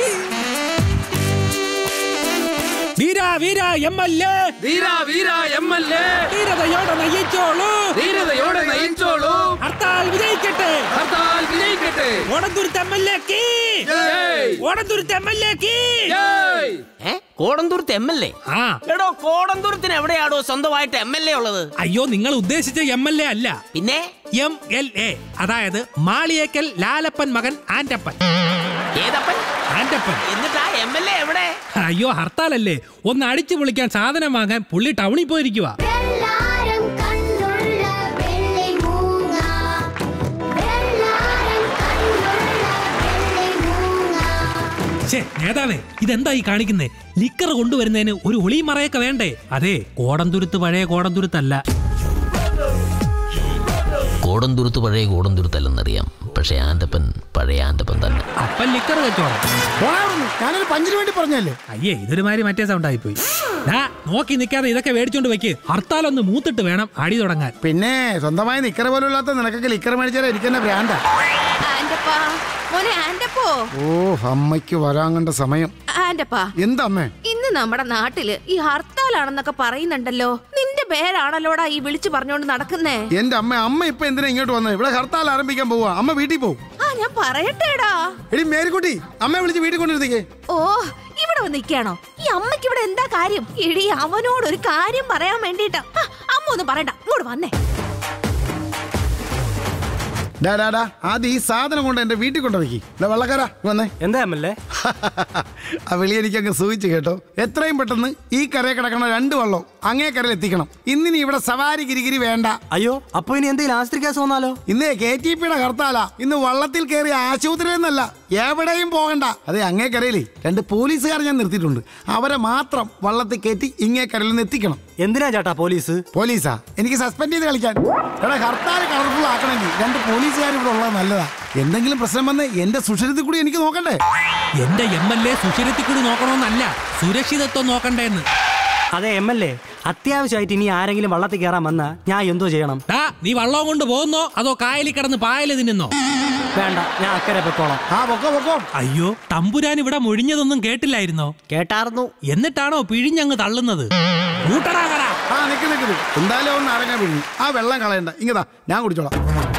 വീര വീര എം എൽ എ വീര വീര എം എൽ എ ധീരതയോടെ നയിച്ചോളൂ ധീരതയോടെ നയിച്ചോളൂ ഹർത്താൽ വിജയിക്കട്ടെ ഹർത്താൽ വിജയിക്കട്ടെ Odanthuruthu M L A Odanthuruthu M L A ഏ കോടന്തൂരത്ത് എം എൽ എ ആ എടോ കോടന്തൂരത്തിന് എവിടെയാടോ സ്വന്തമായിട്ട് എം എൽ എ ഉള്ളത് അയ്യോ നിങ്ങൾ ഉദ്ദേശിച്ച എം എൽ എ അല്ല പിന്നെ എം എൽ എ അതായത് മാളിയേക്കൽ ലാലപ്പൻ മകൻ ആന്റപ്പൻ ഏതപ്പൻ ആന്റപ്പൻ എന്നിട്ടാ എം എൽ എ എവിടെ അയ്യോ ഹർത്താലല്ലേ ഒന്ന് അടിച്ചു പൊളിക്കാൻ സാധനം വാങ്ങാൻ പുള്ളി ടൗണിൽ പോയിരിക്കുക ഛേ നേതാവേ ഇതെന്താ ഈ കാണിക്കുന്നേ ലിക്കർ കൊണ്ടുവരുന്നതിന് ഒരു ഒളി മറയൊക്കെ വേണ്ടേ അതെ കോടന്തുരുത്ത് പഴയ കോടന്തുരുത്തല്ല കോടന്തുരുത്ത് പഴയ കോടന്തുരുത്തല്ലെന്നറിയാം പക്ഷെ ആൻ്റപ്പൻ പഴയ ആൻ്റപ്പൻ തന്നെ അപ്പൻ ലിക്കർ വെച്ചോണം ഞാനൊരു പഞ്ചിന് വേണ്ടി പറഞ്ഞല്ലേ അയ്യേ ഇതൊരു മാതിരി മറ്റേ സൗണ്ട് ആയിപ്പോയി ദാ, നോക്കി നിൽക്കാതെ ഇതൊക്കെ മേടിച്ചോണ്ട് വെക്ക് ഹർത്താലൊന്ന് മൂത്തിട്ട് വേണം അടി തുടങ്ങാൻ പിന്നെ സ്വന്തമായി നിക്കറ പോലും ഇല്ലാത്ത നിനക്കൊക്കെ ലിക്കർ മേടിച്ചാൽ എനിക്കെന്നെ ഭ്രാന്ത ആന്റപ്പാ മോനെ ആന്റപ്പോ ഓ അമ്മയ്ക്ക് വരാൻ കണ്ട സമയം ആന്റപ്പാ എന്താ അമ്മേ ഇന്ന് നമ്മുടെ നാട്ടില് ഈ ഹർത്താലാണെന്നൊക്കെ പറയുന്നുണ്ടല്ലോ നിന്റെ പേരാണല്ലോടാ ഈ വിളിച്ചു പറഞ്ഞോണ്ട് നടക്കുന്നേ എന്റെ അമ്മ അമ്മ ഇപ്പൊ എന്തിനാ ഇങ്ങോട്ട് വന്നത് ഇവിടെ ഹർത്താൽ ആരംഭിക്കാൻ പോവാ അമ്മ വീട്ടിൽ പോവും ആ ഞാൻ പറയട്ടേടാ എടി മേരിക്കുട്ടി അമ്മ വിളിച്ച് വീട്ടിൽ കൊണ്ടിരുത്തേക്ക് ഓ ഇവിടെ വന്ന് നിൽക്കുകയാണോ ഈ അമ്മയ്ക്ക് ഇവിടെ എന്താ കാര്യം എടി അവനോട് ഒരു കാര്യം പറയാൻ വേണ്ടിട്ടാ അമ്മ ഒന്നും പറയണ്ട ഇങ്ങോട്ട് വന്നേ ഡാ ഡാ ഡാ ആദ്യം ഈ സാധനം കൊണ്ട് എന്റെ വീട്ടിൽ കൊണ്ടുവയ്ക്കി വെള്ളക്കാരാ വന്നേ എന്താ അമ്മല്ലേ ആ വിളി എനിക്ക് അങ്ങ് സൂചിച്ചു കേട്ടോ എത്രയും പെട്ടെന്ന് ഈ കരയിൽ കിടക്കണ രണ്ട് വള്ളം അങ്ങേ കരയിൽ എത്തിക്കണം ഇന്നിനി ഇവിടെ സവാരി ഗിരിഗിരി വേണ്ട അയ്യോ അപ്പൊ ഇനി എന്തെങ്കിലും ആസ്ത്രി കേസ് വന്നാലോ ഇന്ന് കെ ടി പിയുടെ ഹർത്താലാ ഇന്ന് വള്ളത്തിൽ കയറി ആശുപത്രിയിൽ നിന്നല്ല എവിടെയും പോകണ്ട അതെ അങ്ങേ കരയിലേ രണ്ട് പോലീസുകാർ ഞാൻ നിർത്തിയിട്ടുണ്ട് അവരെ മാത്രം വള്ളത്തിൽ കയറ്റി ഇങ്ങേ കരയിൽ നിന്ന് എത്തിക്കണം എന്തിനാ ചേട്ടാ പോലീസ് പോലീസാ എനിക്ക് സസ്പെൻഡ് ചെയ്ത് കളിക്കാൻ എടാ ഹർത്താൽ കളർഫുൾ ആക്കണമെങ്കിൽ രണ്ട് പോലീസുകാർ ഇവിടെ ഉള്ളത് നല്ലതാ എന്തെങ്കിലും പ്രശ്നം വന്ന് എന്റെ സുഷരത്തിൽ കൂടി എനിക്ക് നോക്കണ്ടേ എന്റെ എം എൽ എ സുഷിരത്തിൽ കൂടി നോക്കണമെന്നല്ല സുരക്ഷിതത്വം നോക്കണ്ടേന്ന് അതെ എം എൽ എ അത്യാവശ്യമായിട്ട് ഇനി ആരെങ്കിലും വള്ളത്തിൽ കയറാൻ വന്നാ ഞാൻ എന്തോ ചെയ്യണം ടാ നീ വള്ളം കൊണ്ട് പോകുന്നോ അതോ കായലിൽ കിടന്ന് പായല് തിന്നുന്നോ വേണ്ട ഞാൻ അക്കരെ പൊക്കോളാം ആ പൊക്കോ പൊക്കോ അയ്യോ തമ്പുരാൻ ഇവിടെ മുഴിഞ്ഞതൊന്നും കേട്ടില്ലായിരുന്നോ കേട്ടാർന്നു എന്നിട്ടാണോ പിഴിഞ്ഞങ്ങ് തള്ളുന്നത് കൂട്ടടാ കട ആ നിക്ക് നിക്ക് എന്തായാലും ഒന്ന് അരങ്ങാൻ പിഴിഞ്ഞു ആ വെള്ളം കളയണ്ട ഇങ്ങതാ ഞാൻ കുടിച്ചോളാം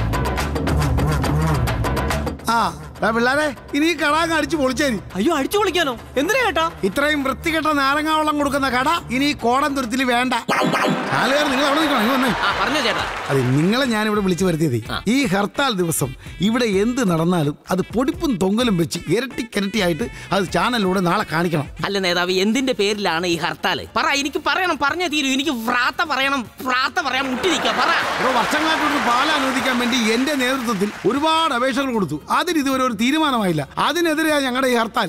ആ ദാ പിള്ളാരെ ഇനി ഈ കട അങ്ങ് അടിച്ചു പൊളിച്ചേരി അയ്യോ അടിച്ചു പൊളിക്കാനോ എന്തിനാ കേട്ടാ ഇത്രയും വൃത്തികെട്ട നാരങ്ങ വെള്ളം കൊടുക്കുന്ന കട ഇനി ഈ കോടം തുരുത്തിൽ വേണ്ട ആളുകാർ നിങ്ങൾ അവിടെ നിൽക്കണം നിങ്ങൾ വന്നേ പറഞ്ഞു ചേട്ടാ അതെ നിങ്ങളെ ഞാൻ ഇവിടെ വിളിച്ചു വരുത്തിയത് ഈ ഹർത്താൽ ദിവസം ഇവിടെ എന്ത് നടന്നാലും അത് പൊടിപ്പും തൊങ്ങലും വെച്ച് ഇരട്ടിക്കിരട്ടിയായിട്ട് അത് ചാനലിലൂടെ നാളെ കാണിക്കണം അല്ല നേതാവ് എന്തിന്റെ പേരിലാണ് ഈ ഹർത്താല് പറ എനിക്ക് പറയണം പറഞ്ഞേ തീരൂ എനിക്ക് വ്രാത്ത പറയണം വ്രാത്ത പറയാൻ മുട്ടി നിൽക്കാം പറ ഓരോ വർഷങ്ങളായിട്ട് പാൽ അനുവദിക്കാൻ വേണ്ടി എന്റെ നേതൃത്വത്തിൽ ഒരുപാട് അപേക്ഷകൾ കൊടുത്തു അതിന് ഇതുവരെ ഒരു തീരുമാനമായില്ല അതിനെതിരെയാണ് ഞങ്ങളുടെ ഈ ഹർത്താൽ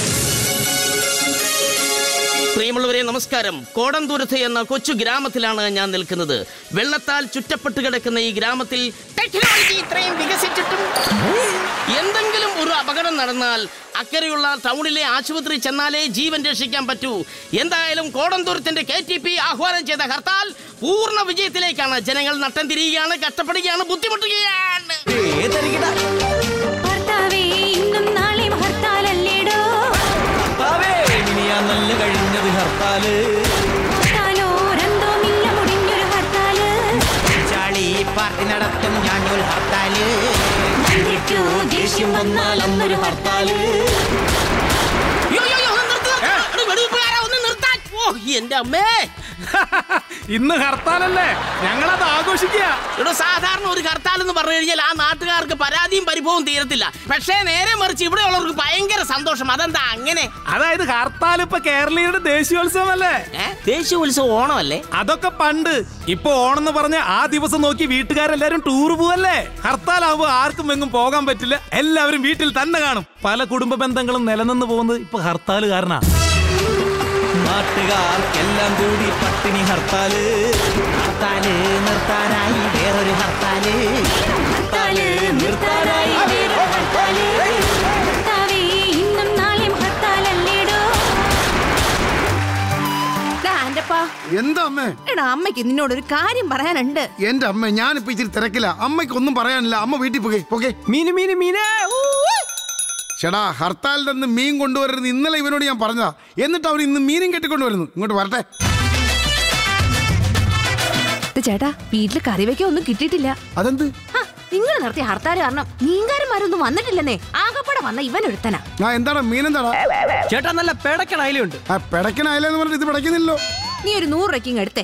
പ്രിയമുള്ളവരെ നമസ്കാരം കോടന്തൂരത്ത് എന്ന കൊച്ചു ഗ്രാമത്തിലാണ് ഞാൻ നിൽക്കുന്നത് വെള്ളത്താൽ ചുറ്റപ്പെട്ട് കിടക്കുന്ന ഈ ഗ്രാമത്തിൽ ടെക്നോളജി ഇത്രയും വികസിച്ചിട്ടും എന്തെങ്കിലും ഒരു അപകടം നടന്നാൽ അക്കരെയുള്ള ടൗണിലെ ആശുപത്രി ചെന്നാലേ ജീവൻ രക്ഷിക്കാൻ പറ്റൂ എന്തായാലും കോടന്തൂരത്തിന്റെ കെ ടി പി ആഹ്വാനം ചെയ്ത ഹർത്താൽ പൂർണ്ണ വിജയത്തിലേക്കാണ് ജനങ്ങൾ നട്ടം തിരിയുകയാണ് കഷ്ടപ്പെടുകയാണ് ബുദ്ധിമുട്ടുകയാണ് ഭർത്താവേ ഇന്നും നാളെയും ഹർത്താലല്ലേടോ നല്ല കഴിഞ്ഞത് ഹർത്താല് ഹർത്താലോ രണ്ടോ മില്ല മുടിഞ്ഞൊരു ഹർത്താല് ചാളി പാർട്ടി നടത്തും ഞാനൊരു ഹർത്താല് ഞങ്ങൾക്ക് ദേഷ്യം വന്നാൽ അന്നൊരു ഹർത്താല് യ്യോ, യ്യോ, യ്യോ, ഒന്ന് നിർത്ത്, നിർത്ത്. എടീ, വെടിവെപ്പുകാരാ, ഒന്ന് നിർത്താൻ. ഓ, എന്റെ അമ്മേ ഇന്ന് ഹർത്താലല്ലേ ഞങ്ങളത് ആഘോഷിക്കുക ഇവിടെ സാധാരണ ഒരു ഹർത്താൽ എന്ന് പറഞ്ഞു കഴിഞ്ഞാൽ ആ നാട്ടുകാർക്ക് പരാതിയും പരിഭവവും തീരത്തില്ല പക്ഷേ നേരെ മറിച്ച് ഇവിടെയുള്ളവർക്ക് ഭയങ്കര സന്തോഷം അതെന്താ അങ്ങനെ അതായത് ഹർത്താൽ ഇപ്പൊ കേരളീയരുടെ ദേശീയോത്സവം അല്ലേ ദേശീയോത്സവം ഓണമല്ലേ അതൊക്കെ പണ്ട് ഇപ്പൊ ഓണം എന്ന് പറഞ്ഞ ആ ദിവസം നോക്കി വീട്ടുകാരെല്ലാരും ടൂർ പോവല്ലേ ഹർത്താലാവുമ്പോ ആർക്കും എങ്ങും പോകാൻ പറ്റില്ല എല്ലാവരും വീട്ടിൽ തന്നെ കാണും പല കുടുംബ ബന്ധങ്ങളും നിലനിന്ന് പോകുന്നത് ഇപ്പൊ ഹർത്താൽ കാരണ നാട്ടുകാർക്കെല്ലാം കൂടി പട്ടിണി ഹർത്താല് ഹർത്താല് നിർത്താനായി വേറൊരു ഹർത്താല് ഹർത്താല് നിർത്താനായി വേറൊരു ഹർത്താല് ഭർത്താവേ ഇന്നും നാളെയും ഹർത്താലല്ലേടോ ആന്റപ്പാ എന്താ അമ്മേ എടാ അമ്മയ്ക്ക് നിന്നോട് ഒരു കാര്യം പറയാനുണ്ട് എന്റെ അമ്മ ഞാനിപ്പോ ഇച്ചിരി തിരക്കില്ല അമ്മയ്ക്ക് ഒന്നും പറയാനില്ല അമ്മ വീട്ടിൽ പോകെ പോകെ മീന് മീന് മീനേ ചേടാ ഹർത്താലിന്റെ അന്ന് മീൻ കൊണ്ടുവരുന്നത് ഇന്നലെ ഇവനോട് ഞാൻ പറഞ്ഞതാ എന്നിട്ട് അവൻ ഇന്ന് മീനും കെട്ടിക്കൊണ്ടുവരുന്നു ഇങ്ങോട്ട് വരട്ടെ ഇത് ചേട്ടാ വീട്ടില് കറി വെക്കാൻ ഒന്നും കിട്ടിയിട്ടില്ല അതെന്ത് നിങ്ങൾ നടത്തിയ ഹർത്താൽ കാരണം മീൻകാരന്മാരൊന്നും വന്നിട്ടില്ലെന്നേ ആകപ്പാടെ വന്ന ഇവൻ ഒരുത്തനാ ആ എന്താടാ മീൻ എന്താടാ ചേട്ടാ നല്ല പേടക്കണ അയിലുണ്ട് ആ പിടക്കനായാലെന്ന് പറഞ്ഞിട്ട് ഇത് പിടക്കുന്നില്ലല്ലോ നീ ഒരു നൂറ് രൂപയ്ക്ക് എടുത്തേ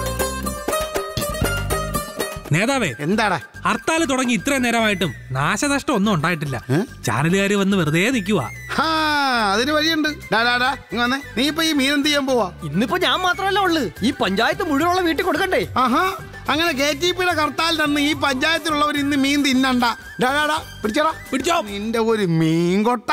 നേതാവേ എന്താടാ ഹർത്താൽ തുടങ്ങി ഇത്രയും നേരമായിട്ടും നാശനഷ്ടം ഒന്നും ഉണ്ടായിട്ടില്ല ചാനലുകാർ വന്ന് വെറുതെ നിൽക്കുവാ ഹാ അതിന് വഴിയുണ്ട് ഡാ ഡാ ഡാ ഇങ്ങ് വന്നേ നീ ഇപ്പൊ ഈ മീൻ എന്ത് ചെയ്യാൻ പോവാ ഇന്നിപ്പോ ഞാൻ മാത്രമല്ല ഉള്ളു ഈ പഞ്ചായത്ത് മുഴുവനുള്ള വീട്ടിൽ കൊടുക്കണ്ടേ ആഹാ അങ്ങനെ കെ ടി പിയുടെ ഹർത്താലിന്റെ അന്ന് ഈ പഞ്ചായത്തിലുള്ളവർ ഇന്ന് മീൻ തിന്നണ്ട ഡാ ഡാ ഡാ പിടിച്ചോടാ പിടിച്ചോ നിന്റെ ഒരു മീൻ കൊട്ട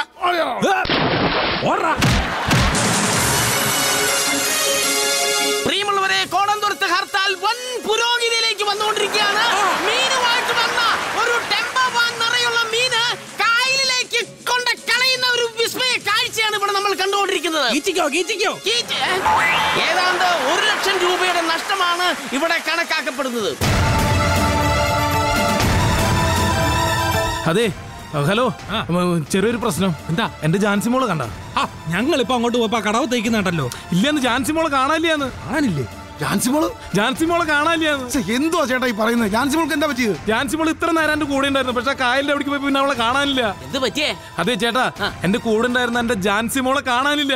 പ്രിയമുള്ളവരെ കോടന്തുരത്ത് ഹർത്താൽ വൻ പുരോഗതിയിലേക്ക് വന്നുകൊണ്ടിരിക്കുകയാണ് മീനുമായിട്ട് വന്ന ഒരു ടെമ്പോ വാൻ നിറയുള്ള മീന് കായലിലേക്ക് കൊണ്ട് കളയുന്ന ഒരു വിസ്മയ കാഴ്ചയാണ് ഇവിടെ നമ്മൾ കണ്ടുകൊണ്ടിരിക്കുന്നത് കീച്ച്, ഏ? ഏതാണ്ട് ഒരു ലക്ഷം രൂപയുടെ നഷ്ടമാണ് ഇവിടെ കണക്കാക്കപ്പെടുന്നത് അതെ ഹലോ ചെറിയൊരു പ്രശ്നം എന്താ എന്റെ ജാൻസി മോള് കണ്ട ഞങ്ങൾ ഇപ്പൊ അങ്ങോട്ട് പോയപ്പോ കടവ് തേക്കുന്നുണ്ടല്ലോ ഇല്ലെന്ന് ജാൻസി മോള് കാണാനില്ലാന്ന് ആനില്ലേ ജാൻസി മോള് ജാൻസി മോള് കാണാനില്ലാന്ന് ഛെ, എന്തുവാ ചേട്ടാ ഈ പറയുന്നത് ജാൻസി മോൾക്ക് എന്താ പറ്റിയത് ജാൻസി മോള് ഇത്ര നേരം എന്റെ കൂടെ ഉണ്ടായിരുന്നു പക്ഷെ കായലിന്റെ അവിടേക്ക് പോയി പിന്നെ അവളെ കാണാനില്ല എന്ത് പറ്റിയേ അതെ ചേട്ടാ എന്റെ കൂടെ ഉണ്ടായിരുന്ന എന്റെ ജാൻസി മോളെ കാണാനില്ല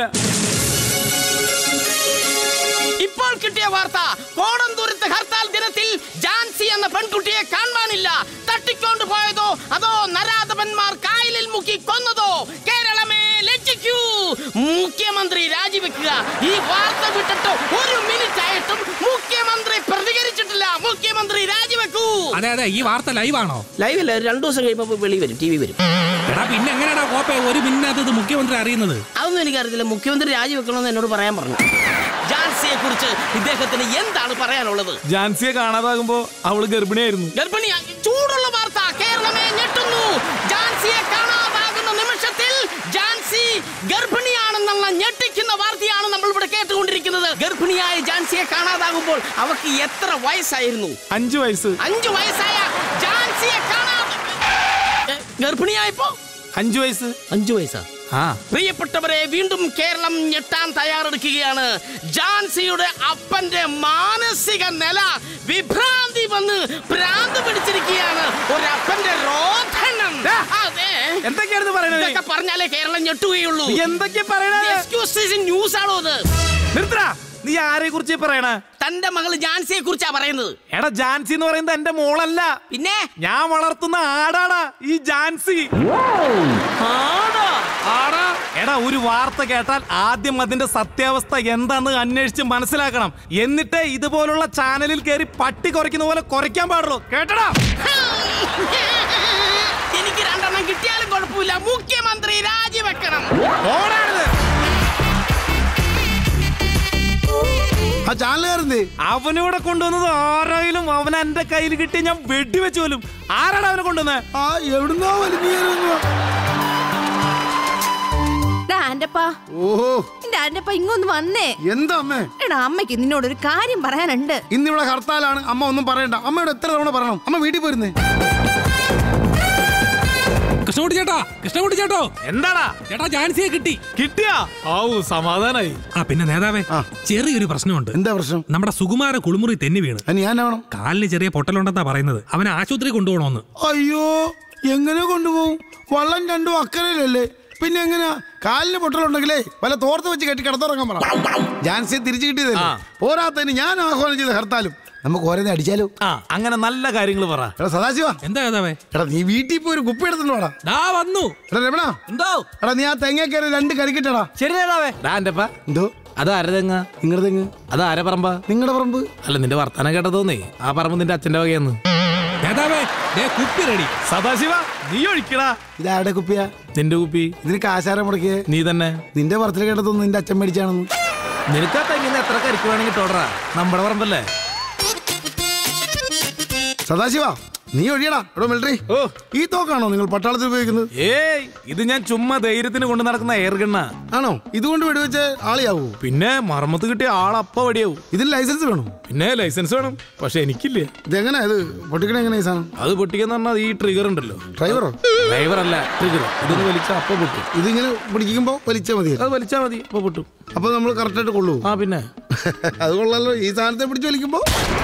ഇപ്പോൾ കിട്ടിയ വാർത്ത കോടന്തൂരത്ത് ഹർത്താൽ ദിനത്തിൽ ജാൻസി എന്ന പെൺകുട്ടിയെ കാണാനില്ല തട്ടിക്കൊണ്ട് പോയതോ അതോ നരാധപന്മാർ കായലിൽ മുക്കി കൊന്നതോ കേരളമേ ലജ്ജിക്കൂ മുഖ്യമന്ത്രി രാജിവെക്കുക ഈ വാർത്ത വിട്ടിട്ട് ഒരു മിനിറ്റ് ആയിട്ടും മുഖ്യമന്ത്രി പ്രതികരിച്ചിട്ടില്ല മുഖ്യമന്ത്രി രാജിവെക്കൂ അതെ അതെ ഈ വാർത്ത ലൈവാണോ ലൈവ് അല്ല രണ്ടു ദിവസം കഴിയുമ്പോൾ വെളി വരും ടി വി വരും എടാ പിന്നെ എങ്ങനെയാടാ കോപ്പെ ഒരു മിനിറ്റ് ഇത് മുഖ്യമന്ത്രി അറിയുന്നത് അതൊന്നും എനിക്കറിയത്തില്ല മുഖ്യമന്ത്രി രാജിവെക്കണമെന്ന് എന്നോട് പറയാൻ പറഞ്ഞു ജാൻസിയെ കുറിച്ച് ഇദ്ദേഹത്തിന് എന്താണ് പറയാനുള്ളത് ജാൻസിയെ കാണാതാകുമ്പോ അവള് ഗർഭിണിയായിരുന്നു ഗർഭിണി ചൂടുള്ള വാർത്ത കേരളമേ ഞെട്ടുന്നു ജാൻസിയെ കാണാതാകുന്ന നിമിഷത്തിൽ ജാൻസി ഗർഭിണിയാണെന്നുള്ള ഞെട്ടിക്കുന്ന വാർത്തയാണ് നമ്മൾ ഇവിടെ കേട്ടുകൊണ്ടിരിക്കുന്നത് ഗർഭിണിയായ ജാൻസിയെ കാണാതാകുമ്പോൾ അവർക്ക് എത്ര വയസ്സായിരുന്നു അഞ്ചു വയസ്സ് അഞ്ചു വയസ്സായ ജാൻസിയെ കാണാ എ, ഗർഭിണിയായപ്പോ അഞ്ചു വയസ്സ് അഞ്ചു വയസ്സാ ആ പ്രിയപ്പെട്ടവരെ വീണ്ടും കേരളം ഞെട്ടാൻ തയ്യാറെടുക്കുകയാണ് ജാൻസിയുടെ അപ്പന്റെ മാനസിക നില വിഭ്രാന്തി വന്ന് ഭ്രാന്ത് പിടിച്ചിരിക്കുകയാണ് ഒരപ്പന്റെ രോധനം അതെ എന്തൊക്കെയായിരുന്നു പറയണത്? ഇതൊക്കെ പറഞ്ഞാലേ കേരളം ഞെട്ടുകയുള്ളൂ നീ എന്തൊക്കെയാ പറയണത്? ന്യൂസ് ആണോ അത് നിർത്തടാ നീ ആരെ കുറിച്ച് പറയണ തന്റെ മകള് ജാൻസിയെ കുറിച്ചാ പറയുന്നത് എടാ ജാൻസി എന്ന് പറയുന്നത് എന്റെ മോളല്ല പിന്നെ ഞാൻ വളർത്തുന്ന ആടാടാ ഈ ജാൻസി ആടാ എടാ ഒരു വാർത്ത കേട്ടാൽ ആദ്യം അതിന്റെ സത്യാവസ്ഥ എന്താന്ന് അന്വേഷിച്ച് മനസ്സിലാക്കണം എന്നിട്ട് ഇതുപോലുള്ള ചാനലിൽ കയറി പട്ടി കുറയ്ക്കുന്ന പോലെ കുറയ്ക്കാൻ പാടുള്ളൂ കേട്ടടാ എനിക്ക് രണ്ടെണ്ണം കിട്ടിയാലും കുഴപ്പമില്ല മുഖ്യമന്ത്രി രാജിവെക്കണം ഓടാണിത് ആ ചാനലുകാരെന്തേ അവനൂടെ കൊണ്ടുവന്നത് ആരായാലും അവൻ എന്റെ കയ്യിൽ കിട്ടി ഞാൻ വെടിവെച്ച് പോലും ആരാണ് അവനെ കൊണ്ടുവന്നത് ആ എവിടുന്നോ വലിഞ്ഞു ആന്റപ്പാ ഓഹോ എന്റെ ആന്റപ്പ ഇങ്ങൊന്ന് വന്നേ എന്താ അമ്മേ എടാ അമ്മയ്ക്ക് നിന്നോട് ഒരു കാര്യം പറയാനുണ്ട് ഇന്നിവിടെ ഹർത്താലാണ് അമ്മ ഒന്നും പറയണ്ട അമ്മയോട് എത്ര തവണ പറയണം അമ്മ വീട്ടിൽ പോയിരുന്നേ കൃഷ്ണകുട്ടി ചേട്ടാ കൃഷ്ണകുട്ടി ചേട്ടോ എന്താടാ ചേട്ടാ ജാൻസിയെ കിട്ടി കിട്ടിയാ ആവൂ സമാധാനായി ആ പിന്നെ നേതാവേ ചെറിയൊരു പ്രശ്നമുണ്ട് എന്താ പ്രശ്നം നമ്മുടെ സുകുമാര കുളിമുറി തെന്നി വീണ് ഞാൻ വേണം കാലിന് ചെറിയ പൊട്ടലുണ്ടെന്നാ പറയുന്നത് അവനെ ആശുപത്രി കൊണ്ടുപോകണമെന്ന് അയ്യോ എങ്ങനെ കൊണ്ടുപോകും വള്ളം രണ്ടും അക്കരയിലല്ലേ പിന്നെ എങ്ങനെയാ കാലിന് പൊട്ടലുണ്ടെങ്കിലേ വല്ല തോർത്ത് വെച്ച് കെട്ടി കിടത്തുറങ്ങാൻ പറ ജാൻസിയെ തിരിച്ചു കിട്ടിയതല്ലേ പോരാത്തതിന് ഞാൻ ആഹ്വാനം ചെയ്ത ഹർത്താലും നമുക്ക് ഓരോന്ന് അടിച്ചാലോ ആ അങ്ങനെ നല്ല കാര്യങ്ങൾ പറ എടാ സദാശിവ എന്താ നേതാവേ എടാ നീ വീട്ടിൽ പോയി ഒരു കുപ്പി എടുത്തിട്ടുണ്ടോടാ ദാ വന്നു എടാ രമണ എന്തോ എടാ നീ ആ തെങ്ങ കയറി രണ്ട് കരിക്കിട്ടടാ ശരി നേതാവേ ഡാൻ്റെപ്പ എന്തോ അത് ആരെ തെങ്ങ നിങ്ങളുടെ തെങ്ങ് അത് ആരെ പറമ്പ നിങ്ങളുടെ പറമ്പ് അല്ല നിന്റെ വർത്താനം കേട്ടതോന്നേ ആ പറമ്പ് നിന്റെ അച്ഛന്റെ വകയെന്ന് നേതാവേ ദേ കുപ്പി റെഡി സദാശിവ നീ ഒഴിക്കടാ ഇതാരുടെ കുപ്പിയാ നിന്റെ കുപ്പി ഇതിന് കാശാരം മുടക്കിയേ നീ തന്നെ നിന്റെ പറത്തിൽ കേട്ടതൊന്നും നിന്റെ അച്ഛൻ മേടിച്ചാണെന്ന് നിനക്ക് ആ തെങ്ങിന്ന് എത്ര കരിക്ക് വേണമെങ്കിൽ തോടറാ നമ്മുടെ പറമ്പല്ലേ സദാശിവ നീ ഒഴിയടാ എടോ മിലിറ്ററി ഓ ഈ തോക്കാണോ നിങ്ങൾ പട്ടാളത്തിൽ ഉപയോഗിക്കുന്നത് ഏയ് ഇത് ഞാൻ ചുമ്മാ ധൈര്യത്തിന് കൊണ്ട് നടക്കുന്ന എയർഗണ്ണ ആണോ ഇതുകൊണ്ട് വെടിവെച്ച് ആളിയാവൂ പിന്നെ മറമത്ത് കിട്ടിയ ആളപ്പ വടിയാവും ഇതിന് ലൈസൻസ് വേണം പിന്നെ ലൈസൻസ് വേണം പക്ഷെ എനിക്കില്ല ഇതെങ്ങനെ ഇത് പൊട്ടിക്കണ എങ്ങനെ ഈ സാധനം അത് പൊട്ടിക്കുന്ന പറഞ്ഞാൽ ഈ ട്രിഗർ ഉണ്ടല്ലോ ഡ്രൈവറോ ഡ്രൈവർ അല്ല ട്രിഗർ ഇതൊന്ന് വലിച്ച അപ്പ പൊട്ടും ഇതിങ്ങനെ പിടിക്കുമ്പോ വലിച്ചാൽ മതി അത് വലിച്ചാ മതി അപ്പൊ പൊട്ടും അപ്പൊ നമ്മൾ കറക്റ്റ് ആയിട്ട് കൊള്ളൂ ആ പിന്നെ അത് കൊള്ളാലോ ഈ സാധനത്തെ പിടിച്ച് വലിക്കുമ്പോ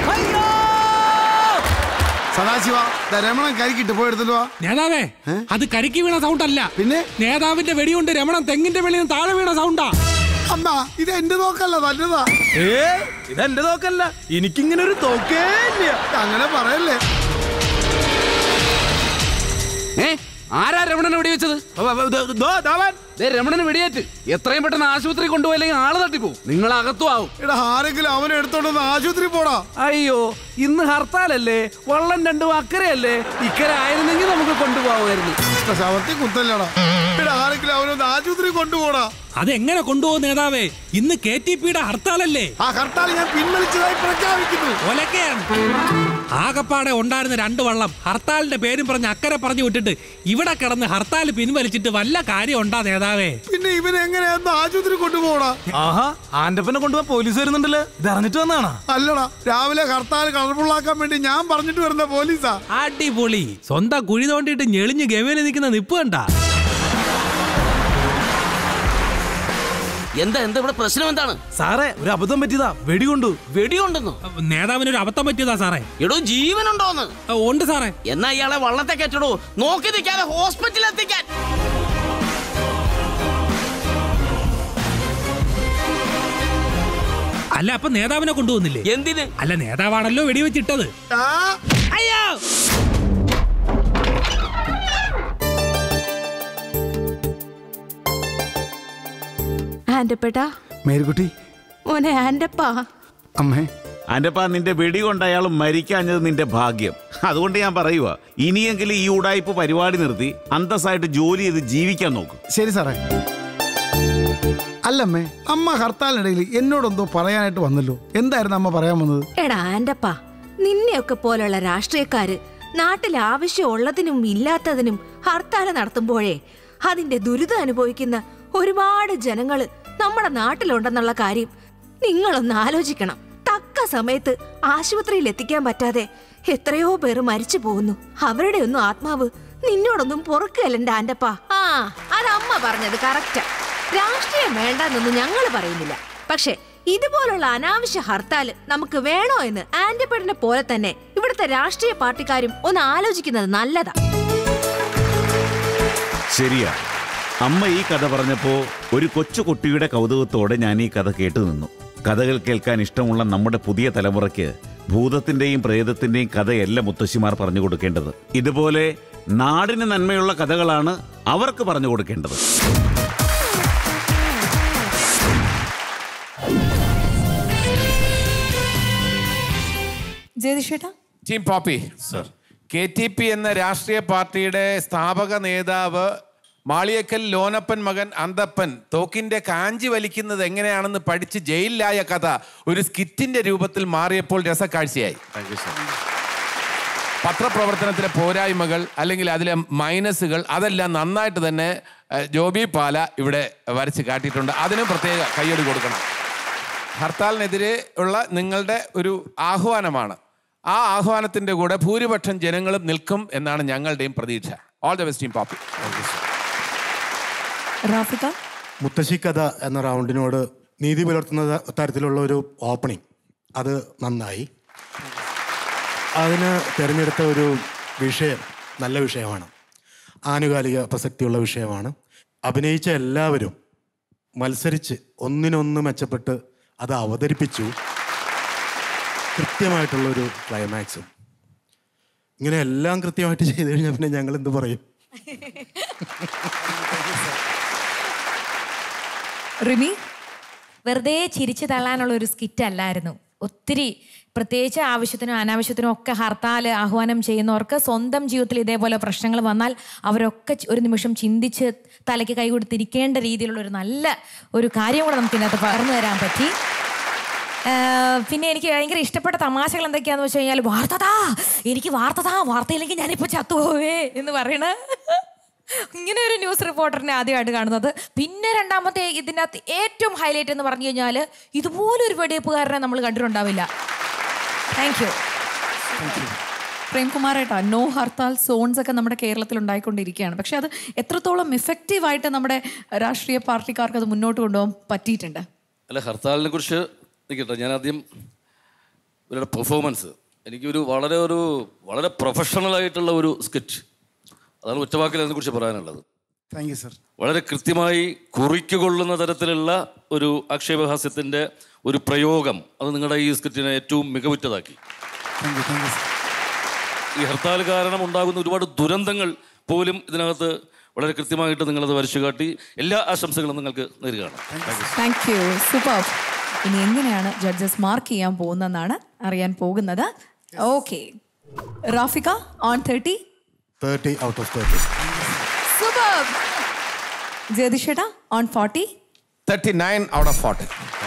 സദാശിവ ദാ രമണൻ കരിക്കിട്ട് പോയി എടുത്തിട്ട് വാ നേതാവേ അത് കരിക്ക് വീണ സൗണ്ട് അല്ല പിന്നെ നേതാവിന്റെ വെടികൊണ്ട് രമണൻ തെങ്ങിന്റെ വെളിയിൽ നിന്ന് താഴെ വീണ സൗണ്ടാ അമ്മ ഇത് എന്റെ തോക്കല്ല നല്ലതാ ഏ ഇതെന്റെ തോക്കല്ല എനിക്കിങ്ങനെ ഒരു തോക്കേ ഇല്ല അങ്ങനെ പറയല്ലേ ഏ ആരാ രമണനെ വെടിവെച്ചത് ദേ, രമണന് വെടിയേറ്റ് എത്രയും പെട്ടെന്ന് ആശുപത്രി കൊണ്ടുപോയില്ലെങ്കിൽ ആള് തട്ടിപ്പോ നിങ്ങൾ അകത്തും ആവും എടാ ആരെങ്കിലും അവനെ എടുത്തോണ്ട് ആശുപത്രി പോടാ അയ്യോ ഇന്ന് ഹർത്താലല്ലേ വള്ളം രണ്ടും അക്കരയല്ലേ ഇക്കരെ ആയിരുന്നെങ്കിൽ നമുക്ക് കൊണ്ടുപോകാമായിരുന്നു ശവത്തി കുത്തല്ലടാ എടാ ആരെങ്കിലും അവനൊന്ന് ആശുപത്രി കൊണ്ടുപോടാ അതെങ്ങനെ കൊണ്ടുപോകും നേതാവേ ഇന്ന് കെ ടി പിയുടെ ഹർത്താലല്ലേ ആ ഹർത്താൽ ഞാൻ പിൻവലിച്ചതായി പ്രഖ്യാപിക്കുന്നു ഒലക്കയാണ് ആകപ്പാടെ ഉണ്ടായിരുന്ന രണ്ട് വള്ളം ഹർത്താലിന്റെ പേരും പറഞ്ഞ് അക്കരെ പറഞ്ഞു വിട്ടിട്ട് ഇവിടെ കിടന്ന് ഹർത്താൽ പിൻവലിച്ചിട്ട് വല്ല കാര്യം ഉണ്ടാ നേതാവേ പിന്നെ ഇവനെ എങ്ങനെയാന്ന് ആശുപത്രി കൊണ്ടുപോടാ ആഹാ ആന്റപ്പനെ കൊണ്ടുപോകാൻ പോലീസ് വരുന്നുണ്ടല്ലോ ഇത് അറിഞ്ഞിട്ട് വന്നാണോ അല്ലടാ രാവിലെ ഹർത്താൽ കളർഫുള്ളാക്കാൻ വേണ്ടി ഞാൻ പറഞ്ഞിട്ട് വരുന്ന പോലീസാ അടിപൊളി സ്വന്തം കുഴി തോണ്ടിയിട്ട് ഞെളിഞ്ഞ് ഗവേന് നിൽക്കുന്ന നിപ്പ് കണ്ട എന്താ എന്താ ഇവിടെ പ്രശ്നം എന്താണ് സാറേ ഒരു അബദ്ധം പറ്റിയതാ വെടികൊണ്ടു വെടിയുണ്ടെന്നോ നേതാവിന് ഒരു അബദ്ധം പറ്റിയതാ സാറേ എടോ ജീവനുണ്ടോന്ന് ഉണ്ട് സാറേ എന്നാ ഇയാളെ വള്ളത്തെ കെട്ടടോ നോക്കി നിൽക്കാതെ ഹോസ്പിറ്റലിൽ എത്തിക്കാൻ അല്ല അപ്പൊ നേതാവിനെ കൊണ്ടുപോകുന്നില്ലേ എന്തിന് അല്ല നേതാവാണല്ലോ വെടിവെച്ചിട്ടത് അയ്യോ ആന്റപ്പേട്ടാ മേരിക്കുട്ടി മോനെ ആന്റപ്പാ അമ്മേ അന്റെപ്പാ നിന്റെ വെടി കൊണ്ട് അയാൾ മരിക്കാഞ്ഞത് നിന്റെ ഭാഗ്യം അതുകൊണ്ട് ഞാൻ പറയുക ഇനിയെങ്കിലും ഈ ഉടായ്പ പരിപാടി നിർത്തി അന്തസ്സായിട്ട് ജോലി ചെയ്ത് ജീവിക്കാൻ നോക്കും ശരി സാറേ അല്ലമ്മേ അമ്മ ഹർത്താലിനിടയിൽ എന്നോടെന്തോ പറയാനായിട്ട് വന്നല്ലോ എന്തായിരുന്നു അമ്മ പറയാൻ വന്നത് എടാ ആന്റപ്പാ നിന്നെയൊക്കെ പോലുള്ള രാഷ്ട്രീയക്കാര് നാട്ടിൽ ആവശ്യമുള്ളതിനും ഇല്ലാത്തതിനും ഹർത്താല് നടത്തുമ്പോഴേ അതിന്റെ ദുരിതം അനുഭവിക്കുന്ന ഒരുപാട് ജനങ്ങള് നമ്മുടെ നാട്ടിലുണ്ടെന്നുള്ള കാര്യം നിങ്ങളൊന്ന് ആലോചിക്കണം തക്ക സമയത്ത് ആശുപത്രിയിൽ എത്തിക്കാൻ പറ്റാതെ എത്രയോ പേർ മരിച്ചു പോകുന്നു അവരുടെ ഒന്നും ആത്മാവ് നിന്നോടൊന്നും പൊറുക്കുകയല്ല എന്റെ ആന്റപ്പാ ആ അത് അമ്മ പറഞ്ഞത് കറക്റ്റാ രാഷ്ട്രീയം വേണ്ടെന്നൊന്നും ഞങ്ങൾ പറയുന്നില്ല പക്ഷെ ഇതുപോലുള്ള അനാവശ്യ ഹർത്താല് നമുക്ക് വേണോ എന്ന് ആന്റപ്പേടിനെ പോലെ തന്നെ ഇവിടുത്തെ രാഷ്ട്രീയ പാർട്ടിക്കാരും ഒന്ന് ആലോചിക്കുന്നത് നല്ലതാ ശരിയാ അമ്മ ഈ കഥ പറഞ്ഞപ്പോ ഒരു കൊച്ചു കുട്ടിയുടെ കൗതുകത്തോടെ ഞാൻ ഈ കഥ കേട്ടു നിന്നു കഥകൾ കേൾക്കാൻ ഇഷ്ടമുള്ള നമ്മുടെ പുതിയ തലമുറയ്ക്ക് ഭൂതത്തിന്റെയും പ്രേതത്തിന്റെയും കഥയല്ല മുത്തശ്ശിമാർ പറഞ്ഞു കൊടുക്കേണ്ടത് ഇതുപോലെ നാടിന് നന്മയുള്ള കഥകളാണ് അവർക്ക് പറഞ്ഞു കൊടുക്കേണ്ടത് ജയതിഷേട്ടാ team Poppy sir K T P എന്ന രാഷ്ട്രീയ പാർട്ടിയുടെ സ്ഥാപക നേതാവ് മാളിയക്കൽ ലോനപ്പൻ മകൻ അന്തപ്പൻ തോക്കിന്റെ കാഞ്ചി വലിക്കുന്നത് എങ്ങനെയാണെന്ന് പഠിച്ച് ജയിലിലായ കഥ ഒരു സ്കിറ്റിന്റെ രൂപത്തിൽ മാറിയപ്പോൾ രസക്കാഴ്ചയായി പത്രപ്രവർത്തനത്തിലെ പോരായ്മകൾ അല്ലെങ്കിൽ അതിലെ മൈനസുകൾ അതെല്ലാം നന്നായിട്ട് തന്നെ ഏഹ്, ജോബി പാല ഇവിടെ വരച്ച് കാട്ടിയിട്ടുണ്ട് അതിനും പ്രത്യേക കയ്യടി കൊടുക്കണം ഹർത്താലിനെതിരെ ഉള്ള നിങ്ങളുടെ ഒരു ആഹ്വാനമാണ് ആ ആഹ്വാനത്തിന്റെ കൂടെ ഭൂരിപക്ഷം ജനങ്ങളും നിൽക്കും എന്നാണ് ഞങ്ങളുടെയും പ്രതീക്ഷ all the best team Poppy Rafika മുത്തശ്ശി കഥ എന്ന റൗണ്ടിനോട് നീതി പുലർത്തുന്ന ത- തരത്തിലുള്ള ഒരു ഓപ്പണിംഗ് അത് നന്നായി അതിന് തിരഞ്ഞെടുത്ത ഒരു വിഷയം നല്ല വിഷയമാണ് ആനുകാലിക പ്രസക്തിയുള്ള വിഷയമാണ് അഭിനയിച്ച എല്ലാവരും മത്സരിച്ച് ഒന്നിനൊന്ന് മെച്ചപ്പെട്ട് അത് അവതരിപ്പിച്ചു കൃത്യമായിട്ടുള്ളൊരു ക്ലൈമാക്സും ഇങ്ങനെ എല്ലാം കൃത്യമായിട്ട് ചെയ്തു കഴിഞ്ഞാൽ പിന്നെ ഞങ്ങൾ എന്ത് പറയും റിമി വെറുതെ ചിരിച്ചു തള്ളാനുള്ള ഒരു സ്കിറ്റ് അല്ലായിരുന്നു ഒത്തിരി പ്രത്യേകിച്ച് ആവശ്യത്തിനും അനാവശ്യത്തിനും ഒക്കെ ഹർത്താൽ ആഹ്വാനം ചെയ്യുന്നവർക്ക് സ്വന്തം ജീവിതത്തിൽ ഇതേപോലെ പ്രശ്നങ്ങൾ വന്നാൽ അവരൊക്കെ ചി- ഒരു നിമിഷം ചിന്തിച്ച് തലയ്ക്ക് കൈ കൊടുത്തിരിക്കേണ്ട രീതിയിലുള്ള ഒരു നല്ല ഒരു കാര്യം കൂടെ നമുക്ക് ഇതിനകത്ത് പകർന്നു തരാൻ പറ്റി ആഹ് പിന്നെ എനിക്ക് ഭയങ്കര ഇഷ്ടപ്പെട്ട തമാശകൾ എന്തൊക്കെയാന്ന് വെച്ച് കഴിഞ്ഞാൽ വാർത്തതാ എനിക്ക് വാർത്തതാ വാർത്തയില്ലെങ്കിൽ ഞാനിപ്പോൾ ചത്തുപോവേ എന്ന് പറയണ ഇങ്ങനെ ഒരു ന്യൂസ് റിപ്പോർട്ടറിനെ ആദ്യമായിട്ട് കാണുന്നത് പിന്നെ രണ്ടാമത്തെ ഇതിനകത്ത് ഏറ്റവും ഹൈലൈറ്റ് എന്ന് പറഞ്ഞു കഴിഞ്ഞാൽ ഇതുപോലൊരു വെടിവെപ്പുകാരനെ നമ്മൾ കണ്ടിട്ടുണ്ടാവില്ല താങ്ക് യു പ്രേംകുമാറേട്ടാ നോ ഹർത്താൽ സോൺസ് ഒക്കെ നമ്മുടെ കേരളത്തിൽ ഉണ്ടായിക്കൊണ്ടിരിക്കുകയാണ് പക്ഷെ അത് എത്രത്തോളം ഇഫക്റ്റീവായിട്ട് നമ്മുടെ രാഷ്ട്രീയ പാർട്ടിക്കാർക്ക് അത് മുന്നോട്ട് കൊണ്ടുപോകാൻ പറ്റിയിട്ടുണ്ട് അല്ല ഹർത്താലിനെ കുറിച്ച് നിൽക്കട്ടെ ഞാൻ ആദ്യം ഇവരുടെ പെർഫോമൻസ് എനിക്കൊരു വളരെ ഒരു വളരെ പ്രൊഫഷണൽ ആയിട്ടുള്ള ഒരു സ്കിറ്റ് അതാണ് ഒറ്റവാക്കിൽ അതിനെക്കുറിച്ച് പറയാനുള്ളത് താങ്ക് യു സർ വളരെ കൃത്യമായി കുറിക്കുകൊള്ളുന്ന തരത്തിലുള്ള ഒരു ആക്ഷേപഹാസ്യത്തിൻ്റെ ഒരു പ്രയോഗം അത് നിങ്ങളുടെ ഈ സ്കിറ്റിനെ ഏറ്റവും മികവുറ്റതാക്കി thank you thank you sir ഈ ഹർത്താൽ കാരണം ഉണ്ടാകുന്ന ഒരുപാട് ദുരന്തങ്ങൾ പോലും ഇതിനകത്ത് വളരെ കൃത്യമായിട്ട് നിങ്ങളത് വരച്ചു കാട്ടി എല്ലാ ആശംസകളും നിങ്ങൾക്ക് നേരുകയാണ് താങ്ക് യു സൂപ്പർ ഇനി എങ്ങനെയാണ് ജഡ്ജസ് മാർക്ക് ചെയ്യാൻ പോകുന്നതെന്നാണ് അറിയാൻ പോകുന്നത് okay Rafika on thirty thirty out of thirty super ജയതിഷേട്ടാ on forty thirty nine out of forty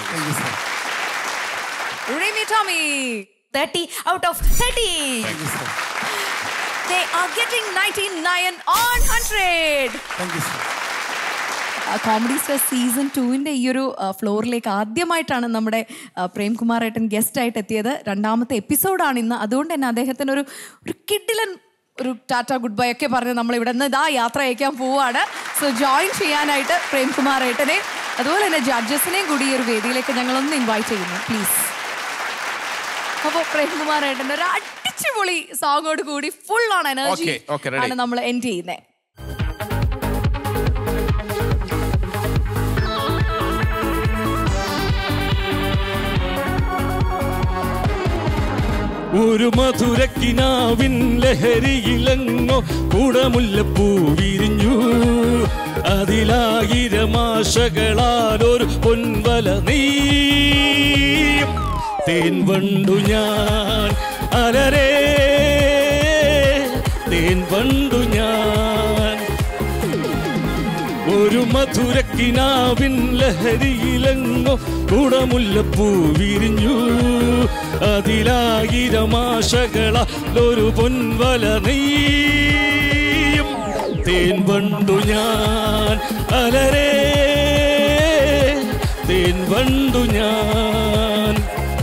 Rimi Tomy thirty out of thirty They are getting 99 on 100. Comedy star season ടുവിൻ്റെ ഈ ഒരു ഫ്ലോറിലേക്ക് ആദ്യമായിട്ടാണ് നമ്മുടെ ആ, പ്രേംകുമാർ ഏട്ടൻ ഗസ്റ്റ് ആയിട്ട് എത്തിയത് രണ്ടാമത്തെ എപ്പിസോഡാണ് ഇന്ന് അതുകൊണ്ട് തന്നെ അദ്ദേഹത്തിന് ഒരു ഒരു കിഡിലൻ ഒരു ടാറ്റ ഗുഡ് ബൈ ഒക്കെ പറഞ്ഞ് നമ്മൾ ഇവിടെ നിന്ന് ഇതാ യാത്ര അയക്കാൻ പോവുകയാണ് സോ ജോയിൻ ചെയ്യാനായിട്ട് പ്രേംകുമാർ ഏട്ടനെ അതുപോലെ തന്നെ ജഡ്ജസിനെയും കൂടി ഈ ഒരു വേദിയിലേക്ക് ഞങ്ങളൊന്ന് ഇൻവൈറ്റ് ചെയ്യുന്നു പ്ലീസ് അപ്പോൾ പ്രേംകുമാർ ഏട്ടൻ്റെ ഒരു അടിച്ചുപൊളി സോങ്ങോട് കൂടി full on energy Okay, okay, ready. ആണ് നമ്മൾ എൻഡ് ചെയ്യുന്നത് ഒരു മധുരക്കിനാവിൻ ലഹരിയിലെങ്ങോ കുടമുല്ലപ്പൂ വിരിഞ്ഞു അതിലായിരമാശകളാൽ ഒരു പൊൻവല നീയും തേൻ വണ്ടു ഞാൻ അലരേ തേൻ വണ്ടു ഞാൻ ഒരു മധുരക്കിനാവിൻ ലഹരിയിലെങ്ങോ കുടമുല്ലപ്പൂ വിരിഞ്ഞു അതിലായിരമാശകളൊരു പൊൻവല നെയ്യും തേൻ വണ്ടു ഞാൻ അലരേ തേൻ വണ്ടു ഞാൻ